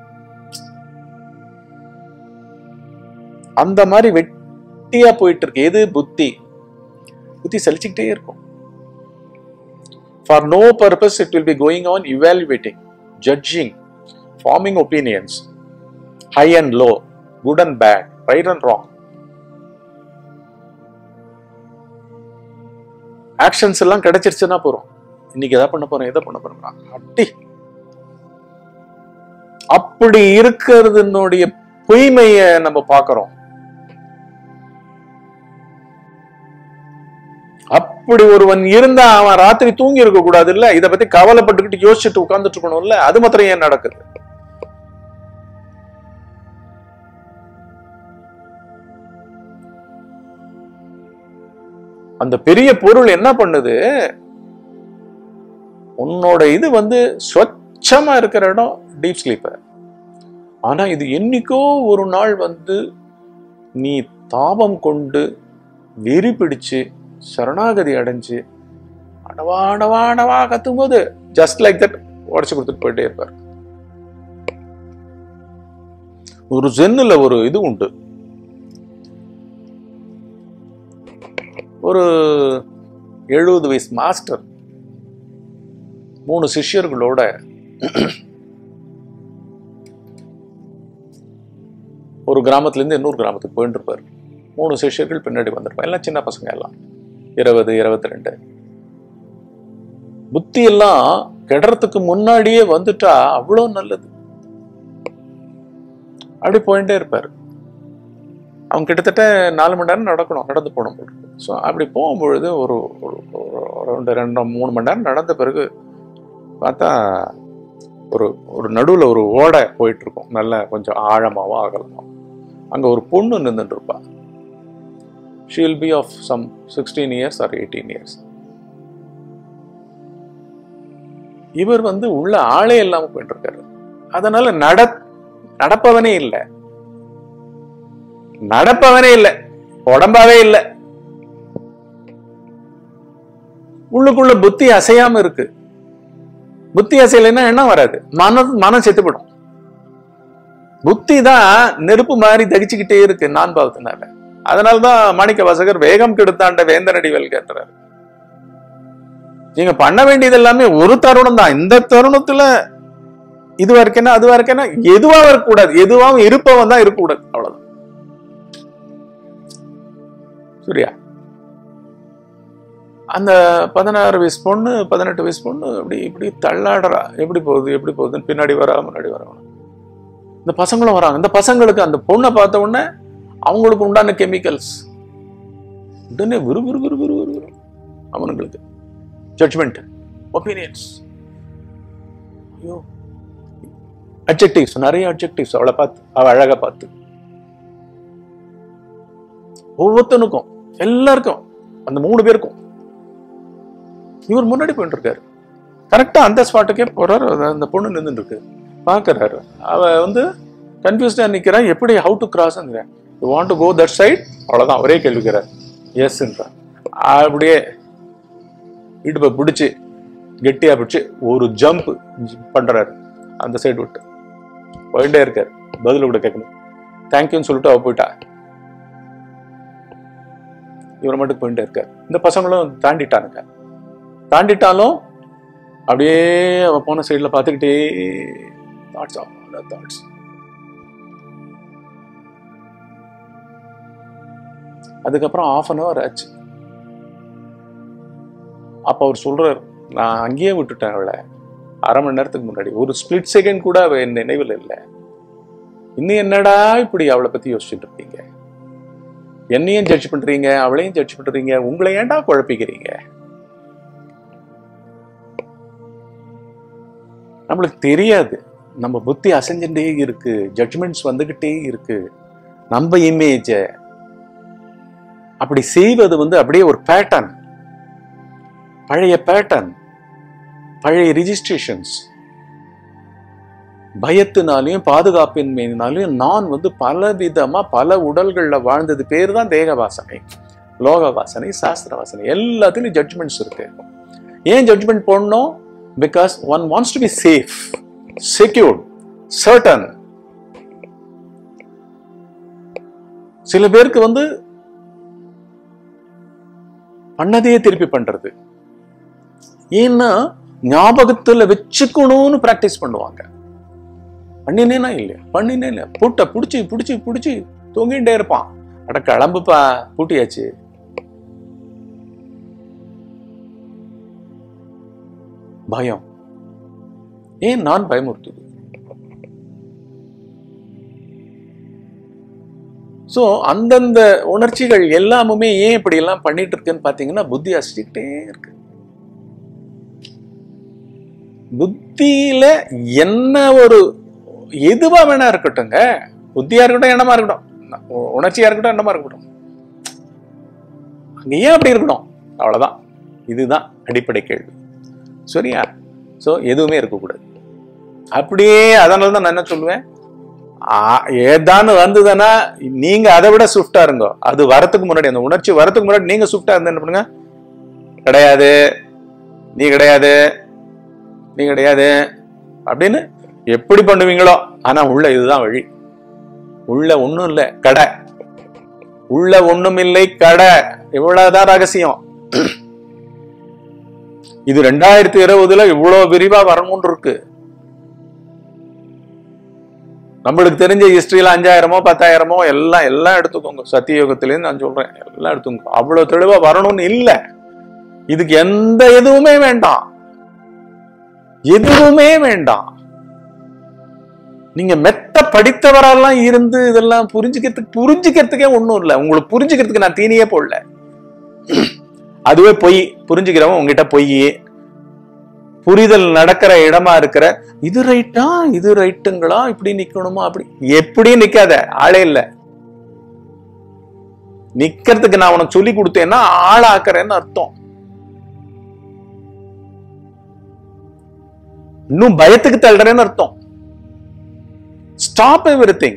அந்த மாதிரி வெட்டியா போயிட்டு இருக்கு எது புத்தி புத்தி சலிச்சுக்கிட்டே இருக்கும் for no purpose it will be going on evaluating judging forming opinions high and low good and bad right and wrong actions எல்லாம் கிடைச்சிருச்சுன்னா போறோம் இன்னைக்கு எதை பண்ண போறோம் எதை பண்ண போறோம் அட்டி அப்படி இருக்கிறதுனுடைய பொய்மைய நம்ம பார்க்கிறோம் அப்படி ஒருவன் இருந்தா அவன் ராத்திரி தூங்கி இருக்க கூடாது இல்ல இத பத்தி கவலைப்பட்டுக்கிட்டு யோசிச்சுட்டு உட்கார்ந்துட்டு இருக்கணும்ல அது மாத்திரம் ஏன் நடக்குது அந்த பெரிய பொருள் என்ன பண்ணுது உன்னோட இது வந்து ஸ்வச்சமா இருக்கிற இடம் டீப் ஸ்லீப்பர் ஆனா இது என்னைக்கோ ஒரு நாள் வந்து நீ தாபம் கொண்டு வெறி பிடிச்சு சரணாகதி அடைஞ்சு அடவா அடவா அடவா கத்தும் போது ஜஸ்ட் லைக் தட் உடச்சு கொடுத்துட்டு போயிட்டே இருப்பார் ஒரு ஜென்னுல ஒரு இது உண்டு ஒரு எழுபது வயசு மாஸ்டர் மூணு சிஷ்யர்களோட ஒரு கிராமத்துல இருந்து இன்னொரு கிராமத்துக்கு போயிட்டு இருப்பார் மூணு சிஷ்யர்கள் பின்னாடி வந்திருப்பாங்க எல்லாம் சின்ன பசங்க எல்லாம் இருபது இருபத்தி ரெண்டு புத்தி எல்லாம் கெடுறதுக்கு முன்னாடியே வந்துட்டா அவ்வளோ நல்லது அப்படி போயிட்டே இருப்பார் அவங்க கிட்டத்தட்ட நாலு மணி நேரம் நடக்கணும் நடந்து போகணும் போல ஸோ அப்படி போகும்பொழுது ஒரு ஒரு ஒரு ரெண்டு ரெண்டு மூணு மணி நேரம் நடந்த பிறகு பார்த்தா ஒரு ஒரு நடுவில் ஒரு ஓடை போயிட்டு இருக்கும் நல்ல கொஞ்சம் ஆழமாவோ அகலமாவோ அங்கே ஒரு பொண்ணு நின்றுட்டு இருப்பா she will be of some sixteen years or eighteen years இவர் வந்து உள்ள ஆளே இல்லாம போயிட்டு இருக்காரு அதனால நட நடப்பவனே இல்லை நடப்பவனே இல்லை உடம்பாவே இல்லை உள்ளுக்குள்ள புத்தி அசையாம இருக்கு புத்தி அசையலைன்னா என்ன வராது மனம் மனம் செத்துப்படும் புத்தி தான் நெருப்பு மாதிரி தகிச்சுக்கிட்டே இருக்கு நான் பாவத்தினால அதனாலதான் மாணிக்க வாசகர் வேகம் கெடுத்தாண்ட வேந்தனடி கேட்டுறாரு நீங்க பண்ண வேண்டியது எல்லாமே ஒரு தருணம் தான் இந்த தருணத்துல இதுவா இருக்கேன்னா அதுவா இருக்கேன்னா எதுவா இருக்கக்கூடாது எதுவாவும் இருப்பவன் தான் இருக்கக்கூடாது அவ்வளவுதான் சரியா அந்த பதினாறு வயசு பொண்ணு பதினெட்டு வயசு பொண்ணு இப்படி இப்படி தள்ளாடுறா எப்படி போகுது எப்படி போகுதுன்னு பின்னாடி வரா முன்னாடி வரா இந்த பசங்களும் வராங்க இந்த பசங்களுக்கு அந்த பொண்ணை பார்த்த உடனே அவங்களுக்கு உண்டான கெமிக்கல்ஸ் உடனே விறு விறு விறு விறு விறு விறு அவனுங்களுக்கு ஜட்ஜ்மெண்ட் ஒப்பீனியன்ஸ் ஐயோ அப்ஜெக்டிவ்ஸ் நிறைய அப்ஜெக்டிவ்ஸ் அவளை பார்த்து அவ அழகை பார்த்து ஒவ்வொருத்தனுக்கும் எல்லாருக்கும் அந்த மூணு பேருக்கும் இவர் முன்னாடி போயிட்டு இருக்காரு கரெக்டா அந்த ஸ்பாட்டுக்கே போறாரு அது அந்த பொண்ணு நின்றுட்டு இருக்கு பாக்குறாரு அவ வந்து கன்ஃபியூஸ்டா நிக்கிறான் எப்படி how to cross you want to go that side அவ்வளவுதான் ஒரே கேள்விக்கிறார் எஸ்ன்றான் அப்படியே இடுப்பை பிடிச்சி கெட்டியா பிடிச்சி ஒரு ஜம்ப் பண்றாரு அந்த சைடு விட்டு போயிட்டே இருக்காரு பதில் கூட கேட்கணும் தேங்க்யூன்னு சொல்லிட்டு அவ போயிட்டா இவர் மட்டும் போயிட்டே இருக்காரு இந்த பசங்களும் தாண்டிட்டானுங்க தாண்டிட்டாலும் அப்படியே அவ போன சைடுல பார்த்துக்கிட்டே தாட்ஸ் தாட்ஸ் அதுக்கப்புறம் ஆஃப் அன் ஹவர் ஆச்சு அப்ப அவர் சொல்றாரு நான் அங்கேயே விட்டுட்டேன் அவளை அரை மணி நேரத்துக்கு முன்னாடி ஒரு ஸ்பிளிட் செகண்ட் கூட அவ என் நினைவில் இல்லை இன்னும் என்னடா இப்படி அவளை பத்தி யோசிச்சுட்டு இருக்கீங்க என்னையும் ஜட்ஜ் பண்றீங்க அவளையும் ஜட்ஜ் பண்றீங்க உங்களை ஏன்டா குழப்பிக்கிறீங்க நம்மளுக்கு தெரியாது நம்ம புத்தி அசைஞ்சுட்டே இருக்கு ஜட்ஜ்மெண்ட்ஸ் வந்துகிட்டே இருக்கு நம்ம இமேஜ அப்படி செய்வது வந்து அப்படியே ஒரு பேட்டர்ன் பழைய பேட்டர்ன் பழைய ரிஜிஸ்ட்ரேஷன்ஸ் பயத்தினாலையும் பாதுகாப்பின்மையினாலையும் நான் வந்து பல விதமா பல உடல்கள்ல வாழ்ந்தது பேர் தான் தேக வாசனை லோக வாசனை சாஸ்திர வாசனை எல்லாத்துலயும் ஜட்ஜ்மெண்ட்ஸ் இருக்கு ஏன் ஜட்ஜ்மெண்ட் போடணும் because one wants to be safe secured certain சில பேருக்கு வந்து பண்ணதையே திருப்பி பண்றது ஏன்னா ஞாபகத்துல வச்சுக்கணும்னு பிராக்டிஸ் பண்ணுவாங்க பண்ணினேனா இல்லையா பண்ணினே இல்லையா பூட்டை புடிச்சு புடிச்சு புடிச்சு தூங்கிட்டே இருப்பான் அட கிளம்புப்பா பூட்டியாச்சு பயம் ஏன் நான் பயமுறுத்துது சோ அந்தந்த உணர்ச்சிகள் எல்லாமுமே ஏன் இப்படி எல்லாம் பண்ணிட்டு இருக்குன்னு பாத்தீங்கன்னா புத்தி அசிச்சுக்கிட்டே இருக்கு புத்தியில என்ன ஒரு எதுவா வேணா இருக்கட்டுங்க புத்தியா இருக்கட்டும் எண்ணமா இருக்கட்டும் உ- உணர்ச்சியா இருக்கட்டும் எண்ணமா இருக்கட்டும் அங்க ஏன் அப்படி இருக்கணும் அவ்வளவுதான் இதுதான் அடிப்படை கேள்வி சரியா சோ எதுவுமே இருக்கக்கூடாது அப்படியே அதனால தான் நான் என்ன சொல்லுவேன் ஆ, ஏதானு வந்ததுன்னா நீங்க அதை விட ஸ்விஃப்டா இருங்க அது வரத்துக்கு முன்னாடி அந்த உணர்ச்சி வரத்துக்கு முன்னாடி நீங்க ஸ்விஃப்டா இருந்தா என்ன பண்ணுங்க கிடையாது நீ கிடையாது நீ கிடையாது அப்படின்னு எப்படி பண்ணுவீங்களோ ஆனா உள்ள இதுதான் வழி உள்ள ஒண்ணும் இல்ல கடை உள்ள ஒண்ணும் இல்லை கடை இவ்வளவுதான் ரகசியம் இது ரெண்டாயிரத்தி இருபதுல இவ்வளவு விரிவா வரணும்னு இருக்கு நம்மளுக்கு தெரிஞ்ச ஹிஸ்டரியில அஞ்சாயிரமோ பத்தாயிரமோ எல்லாம் எல்லாம் எடுத்துக்கோங்க சத்தியோகத்திலேருந்து நான் சொல்றேன் எல்லாம் எடுத்துக்கோங்க அவ்வளவு தெளிவா வரணும்னு இல்ல இதுக்கு எந்த எதுவுமே வேண்டாம் எதுவுமே வேண்டாம் நீங்க மெத்த படித்தவரெல்லாம் இருந்து இதெல்லாம் புரிஞ்சுக்கிறதுக்கு புரிஞ்சுக்கிறதுக்கே ஒண்ணும் இல்ல உங்களுக்கு புரிஞ்சுக்கிறதுக்கு நான் தீனியே போடல அதுவே பொய் புரிஞ்சுக்கிறவன் உங்ககிட்ட பொய் புரிதல் நடக்கிற இடமா இருக்கிற இது ரைட்டா இது ரைட்டுங்களா இப்படி நிக்கணுமா அப்படி எப்படி நிக்காத ஆளே இல்ல நிக்கிறதுக்கு நான் உனக்கு சொல்லி கொடுத்தேன்னா ஆளாக்குறேன்னு அர்த்தம் இன்னும் பயத்துக்கு தள்ளுறேன்னு அர்த்தம் stop everything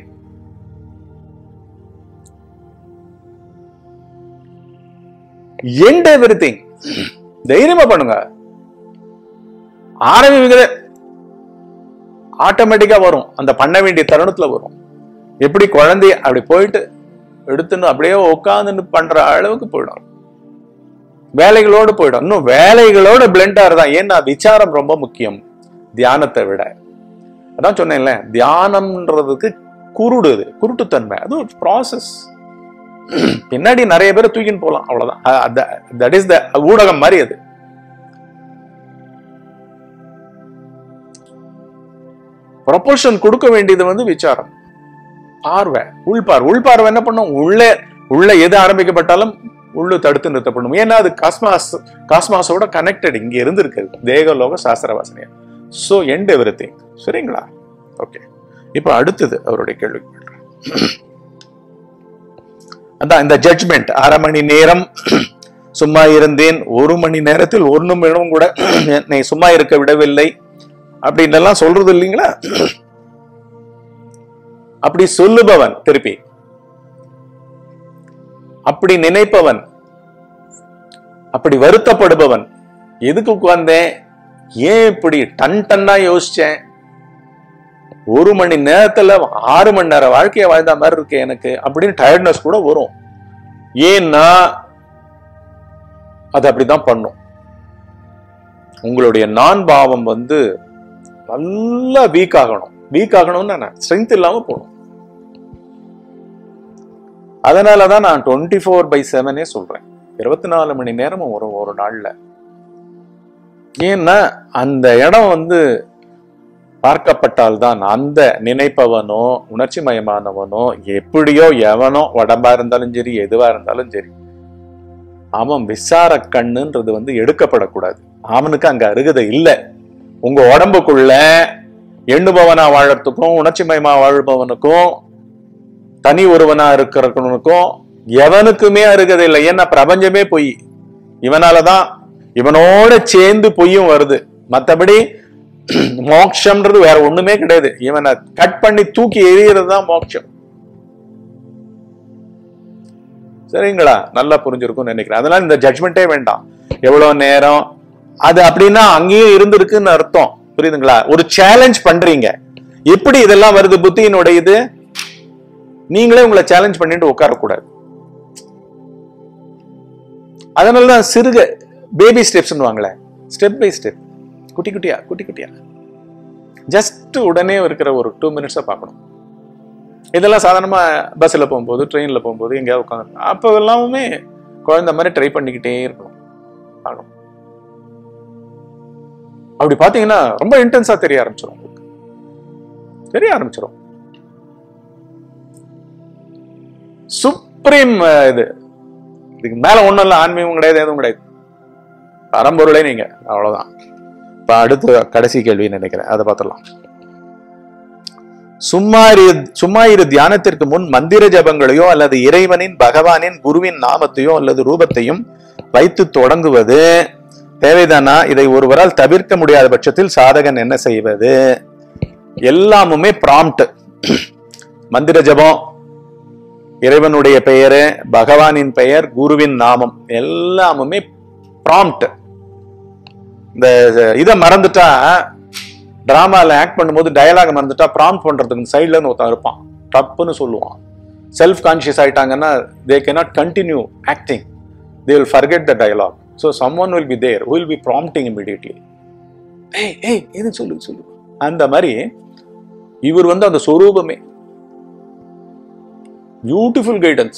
end everything தைரியமா பண்ணுங்க ஆரம்பிக்கிறது ஆட்டோமேட்டிக்கா வரும் அந்த பண்ண வேண்டிய தருணத்துல வரும் எப்படி குழந்தைய அப்படி போயிட்டு எடுத்துன்னு அப்படியே உட்காந்துன்னு பண்ற அளவுக்கு போயிடும் வேலைகளோடு போயிடும் இன்னும் வேலைகளோட பிளெண்ட் ஆறுதான் ஏன்னா விசாரம் ரொம்ப முக்கியம் தியானத்தை விட அதான் சொன்னேன்ல தியானம்ன்றதுக்கு குருடு அது குருட்டுத்தன்மை அது ஒரு ப்ராசஸ் பின்னாடி நிறைய பேரை தூக்கின்னு போகலாம் அவ்வளவுதான் தட் இஸ் த ஊடகம் மாதிரி அது ப்ரொபோர்ஷன் கொடுக்க வேண்டியது வந்து விசாரம் பார்வை உள்பார்வை உள்பார்வை என்ன பண்ணும் உள்ளே உள்ள எது ஆரம்பிக்கப்பட்டாலும் உள்ளு தடுத்து நிறுத்தப்படும் ஏன்னா அது காஸ்மாஸ் காஸ்மாஸோட கனெக்டட் இங்க இருந்து இருக்குது தேகலோக சாஸ்திர வாசனையா சோ எண்ட் எவ்ரி திங் சரிங்களா ஓகே இப்போ அடுத்தது அவருடைய கேள்வி அதான் இந்த ஜட்ஜ்மெண்ட் அரை மணி நேரம் சும்மா இருந்தேன் ஒரு மணி நேரத்தில் ஒரு நிமிடம் கூட என்னை சும்மா இருக்க விடவில்லை அப்படின்னு எல்லாம் சொல்றது இல்லைங்களா அப்படி சொல்லுபவன் திருப்பி அப்படி நினைப்பவன் அப்படி வருத்தப்படுபவன் எதுக்கு உட்கார்ந்தேன் ஏன் இப்படி டன் டன்னா யோசிச்சேன் ஒரு மணி நேரத்துல ஆறு மணி நேரம் வாழ்க்கைய வாழ்ந்த மாதிரி இருக்கு எனக்கு அப்படின்னு டயர்ட்னஸ் கூட வரும் ஏன்னா அது அப்படிதான் பண்ணும் உங்களுடைய நான் பாவம் வந்து நல்லா வீக் ஆகணும் வீக் ஆகணும்னு ஸ்ட்ரென்த் இல்லாம போகணும் அதனாலதான் நான் டுவெண்ட்டி ஃபோர் பை செவனே சொல்றேன் இருபத்தி நாலு மணி நேரமும் வரும் ஒரு நாள்ல ஏன்னா அந்த இடம் வந்து பார்க்கப்பட்டால்தான் அந்த நினைப்பவனோ உணர்ச்சி மயமானவனோ எப்படியோ எவனோ உடம்பா இருந்தாலும் சரி எதுவா இருந்தாலும் சரி அவன் விசார கண்ணுன்றது வந்து எடுக்கப்படக்கூடாது அவனுக்கு அங்க அருகதை இல்லை உங்க உடம்புக்குள்ள எண்ணுபவனா வாழறதுக்கும் உணர்ச்சி மயமா வாழ்பவனுக்கும் தனி ஒருவனா இருக்கிறவனுக்கும் எவனுக்குமே அருகதை இல்லை ஏன்னா பிரபஞ்சமே பொய் இவனாலதான் இவனோட சேர்ந்து பொய்யும் வருது மத்தபடி மோட்சம்ன்றது வேற ஒண்ணுமே கிடையாது இவனை கட் பண்ணி தூக்கி எறியறது தான் மோட்சம் சரிங்களா நல்லா புரிஞ்சிருக்கும்னு நினைக்கிறேன் அதனால இந்த ஜட்மெண்ட்டே வேண்டாம் எவ்வளவு நேரம் அது அப்படின்னா அங்கேயும் இருந்திருக்குன்னு அர்த்தம் புரியுதுங்களா ஒரு சேலஞ்ச் பண்றீங்க எப்படி இதெல்லாம் வருது புத்தியினுடைய இது நீங்களே உங்களை சேலஞ்ச் பண்ணிட்டு உட்காரக்கூடாது அதனாலதான் சிறுக பேபி ஸ்டெப்ஸ் வாங்களே ஸ்டெப் பை ஸ்டெப் குட்டி குட்டியா குட்டி குட்டியா ஜஸ்ட் உடனே இருக்கிற ஒரு டூ மினிட்ஸை பார்க்கணும் இதெல்லாம் சாதாரணமா பஸ்ஸில் போகும்போது ட்ரெயினில் போகும்போது எங்கேயாவது உட்காந்து அப்போ எல்லாமே குழந்தை மாதிரி ட்ரை பண்ணிக்கிட்டே இருக்கணும் பார்க்கணும் அப்படி பார்த்தீங்கன்னா ரொம்ப இன்டென்ஸா தெரிய ஆரம்பிச்சிடும் உங்களுக்கு தெரிய ஆரம்பிச்சிடும் சுப்ரீம் இது இதுக்கு மேல ஒண்ணும் இல்லை ஆன்மீகம் கிடையாது எதுவும் கிடையாது பரம்பொருளே நீங்க அவ்வளவுதான் இப்ப அடுத்து கடைசி கேள்வி நினைக்கிறேன் அதை பார்த்துடலாம் சும்மா இரு சும்மா இரு தியானத்திற்கு முன் மந்திர ஜபங்களையோ அல்லது இறைவனின் பகவானின் குருவின் நாமத்தையோ அல்லது ரூபத்தையும் வைத்து தொடங்குவது தேவைதானா இதை ஒருவரால் தவிர்க்க முடியாத பட்சத்தில் சாதகன் என்ன செய்வது எல்லாமுமே ப்ராம்ப்ட் மந்திர ஜபம் இறைவனுடைய பெயரு பகவானின் பெயர் குருவின் நாமம் எல்லாமுமே ப்ராம்ப்ட் இந்த இதை மறந்துட்டா டிராமால ஆக்ட் பண்ணும்போது டயலாக் மறந்துட்டா ப்ராம்ப்ட் பண்றதுக்கு சைட்லன்னு ஒருத்தன் இருப்பான் தப்புன்னு சொல்லுவான் செல்ஃப் கான்சியஸ் ஆயிட்டாங்கன்னா they cannot continue acting they will forget the dialogue so someone will be there will be prompting immediately ஏய் ஏய் இது சொல்லு சொல்லு அந்த மாதிரி இவர் வந்து அந்த சொரூபமே பியூட்டிஃபுல் கைடன்ஸ்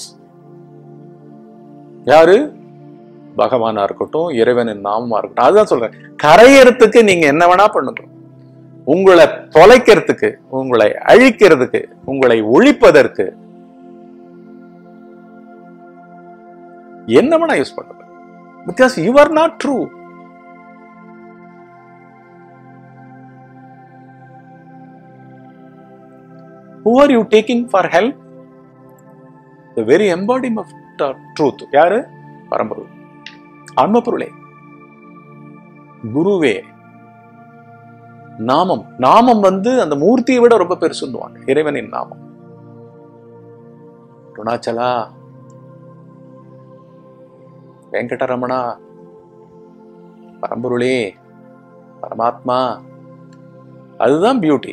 யாரு பகவானா இருக்கட்டும் இறைவனின் நாமமா இருக்கட்டும் அதுதான் சொல்றேன் கரையறதுக்கு நீங்க என்ன வேணா பண்ணுங்க உங்களை தொலைக்கிறதுக்கு உங்களை அழிக்கிறதுக்கு உங்களை ஒழிப்பதற்கு என்ன வேணா யூஸ் பண்ணுங்க because you are not true who are you taking for help the very embodiment of truth யாரு பரம்பொருள் ஆன்மபொருளே குருவே நாமம் நாமம் வந்து அந்த மூர்த்தியை விட ரொம்ப பெருசுன்னுவாங்க இறைவனின் நாமம் அருணாச்சலா வெங்கடரமணா பரம்பொருளே பரமாத்மா அதுதான் பியூட்டி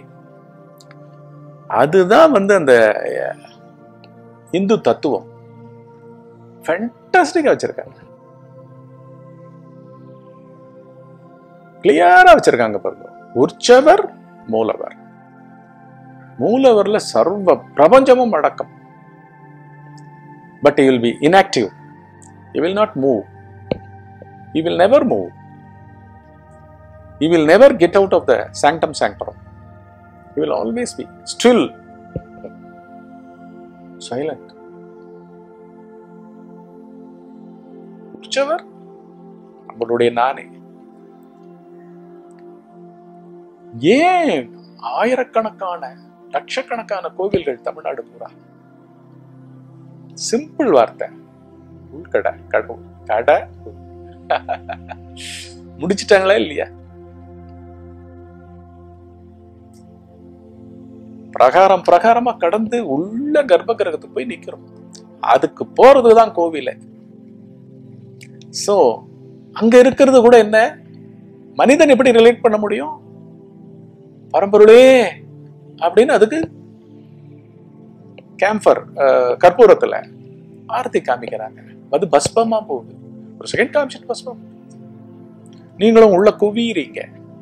அதுதான் வந்து அந்த அஹ், இந்து தத்துவம் ஃபென்டாஸ்டிக்கா வச்சிருக்காங்க கிளியரா வச்சிருக்காங்க பாருங்க உற்சவர் மூலவர் மூலவர்ல சர்வ பிரபஞ்சமும் அடக்கம் but will be inactive you will not move you will never move you will never get out of the sanctum sanctorum you will always be still silent உற்சவர் நம்மளுடைய நானே ஏன் ஆயிரக்கணக்கான லட்சக்கணக்கான கோவில்கள் தமிழ்நாடு பூரா சிம்பிள் வார்த்தை உள்கடை கடவுள் கடை முடிச்சிட்டாங்களா இல்லையா பிரகாரம் பிரகாரமா கடந்து உள்ள கர்ப்ப கிரகத்துக்கு போய் நிக்கிறோம் அதுக்கு போறதுதான் கோவில சோ அங்க இருக்கிறது கூட என்ன மனிதன் எப்படி ரிலேட் பண்ண முடியும் பரம்பொருளே அப்படின்னு அதுக்கு கேம்பர் கற்பூரத்துல ஆரத்தி காமிக்கிறாங்க அது பஸ்பமா போகுது ஒரு செகண்ட் காமிச்சிட்டு பஸ்பம் நீங்களும் உள்ள குவியறீங்க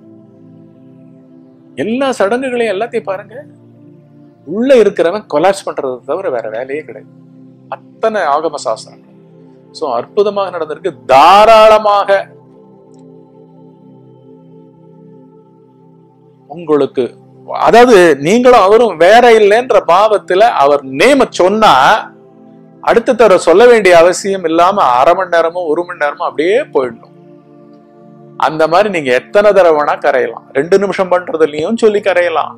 எல்லா சடங்குகளையும் எல்லாத்தையும் பாருங்க உள்ள இருக்கிறவன் கொலாப்ஸ் பண்றதை தவிர வேற வேலையே கிடையாது அத்தனை ஆகம சாஸ்திரம் சோ அற்புதமாக நடந்திருக்கு தாராளமாக உங்களுக்கு அதாவது நீங்களும் அவரும் வேற இல்லைன்ற பாவத்துல அவர் நேம சொன்னா அடுத்த தடவை சொல்ல வேண்டிய அவசியம் இல்லாம அரை மணி நேரமோ ஒரு மணி நேரமோ அப்படியே போயிடணும் அந்த மாதிரி நீங்க எத்தனை தடவை வேணா கரையலாம் ரெண்டு நிமிஷம் பண்றதுலயும் சொல்லி கரையலாம்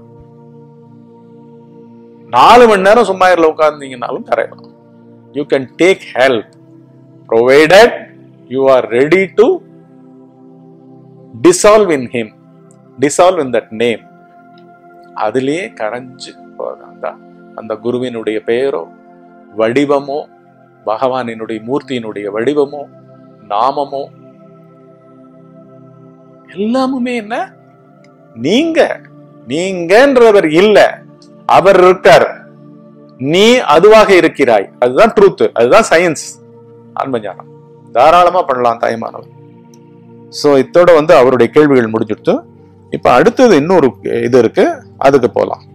நாலு மணி நேரம் சும்மா இருல உட்கார்ந்தீங்கன்னாலும் கரையலாம் you can take help provided you are ready to dissolve in him dissolve in that name அதிலேயே கரைஞ்சு போகாதா அந்த குருவினுடைய பெயரோ வடிவமோ பகவானினுடைய மூர்த்தியினுடைய வடிவமோ நாமமோ எல்லாமுமே என்ன நீங்க நீங்கன்றவர் இல்ல அவர் இருக்கார் நீ அதுவாக இருக்கிறாய் அதுதான் ட்ரூத் அதுதான் சயின்ஸ் ஆன்மஞானம் தாராளமா பண்ணலாம் தாய்மானவர் சோ இத்தோட வந்து அவருடைய கேள்விகள் முடிஞ்சுடுத்து இப்ப அடுத்தது இன்னொரு இது இருக்கு அதுக்கு போலாம்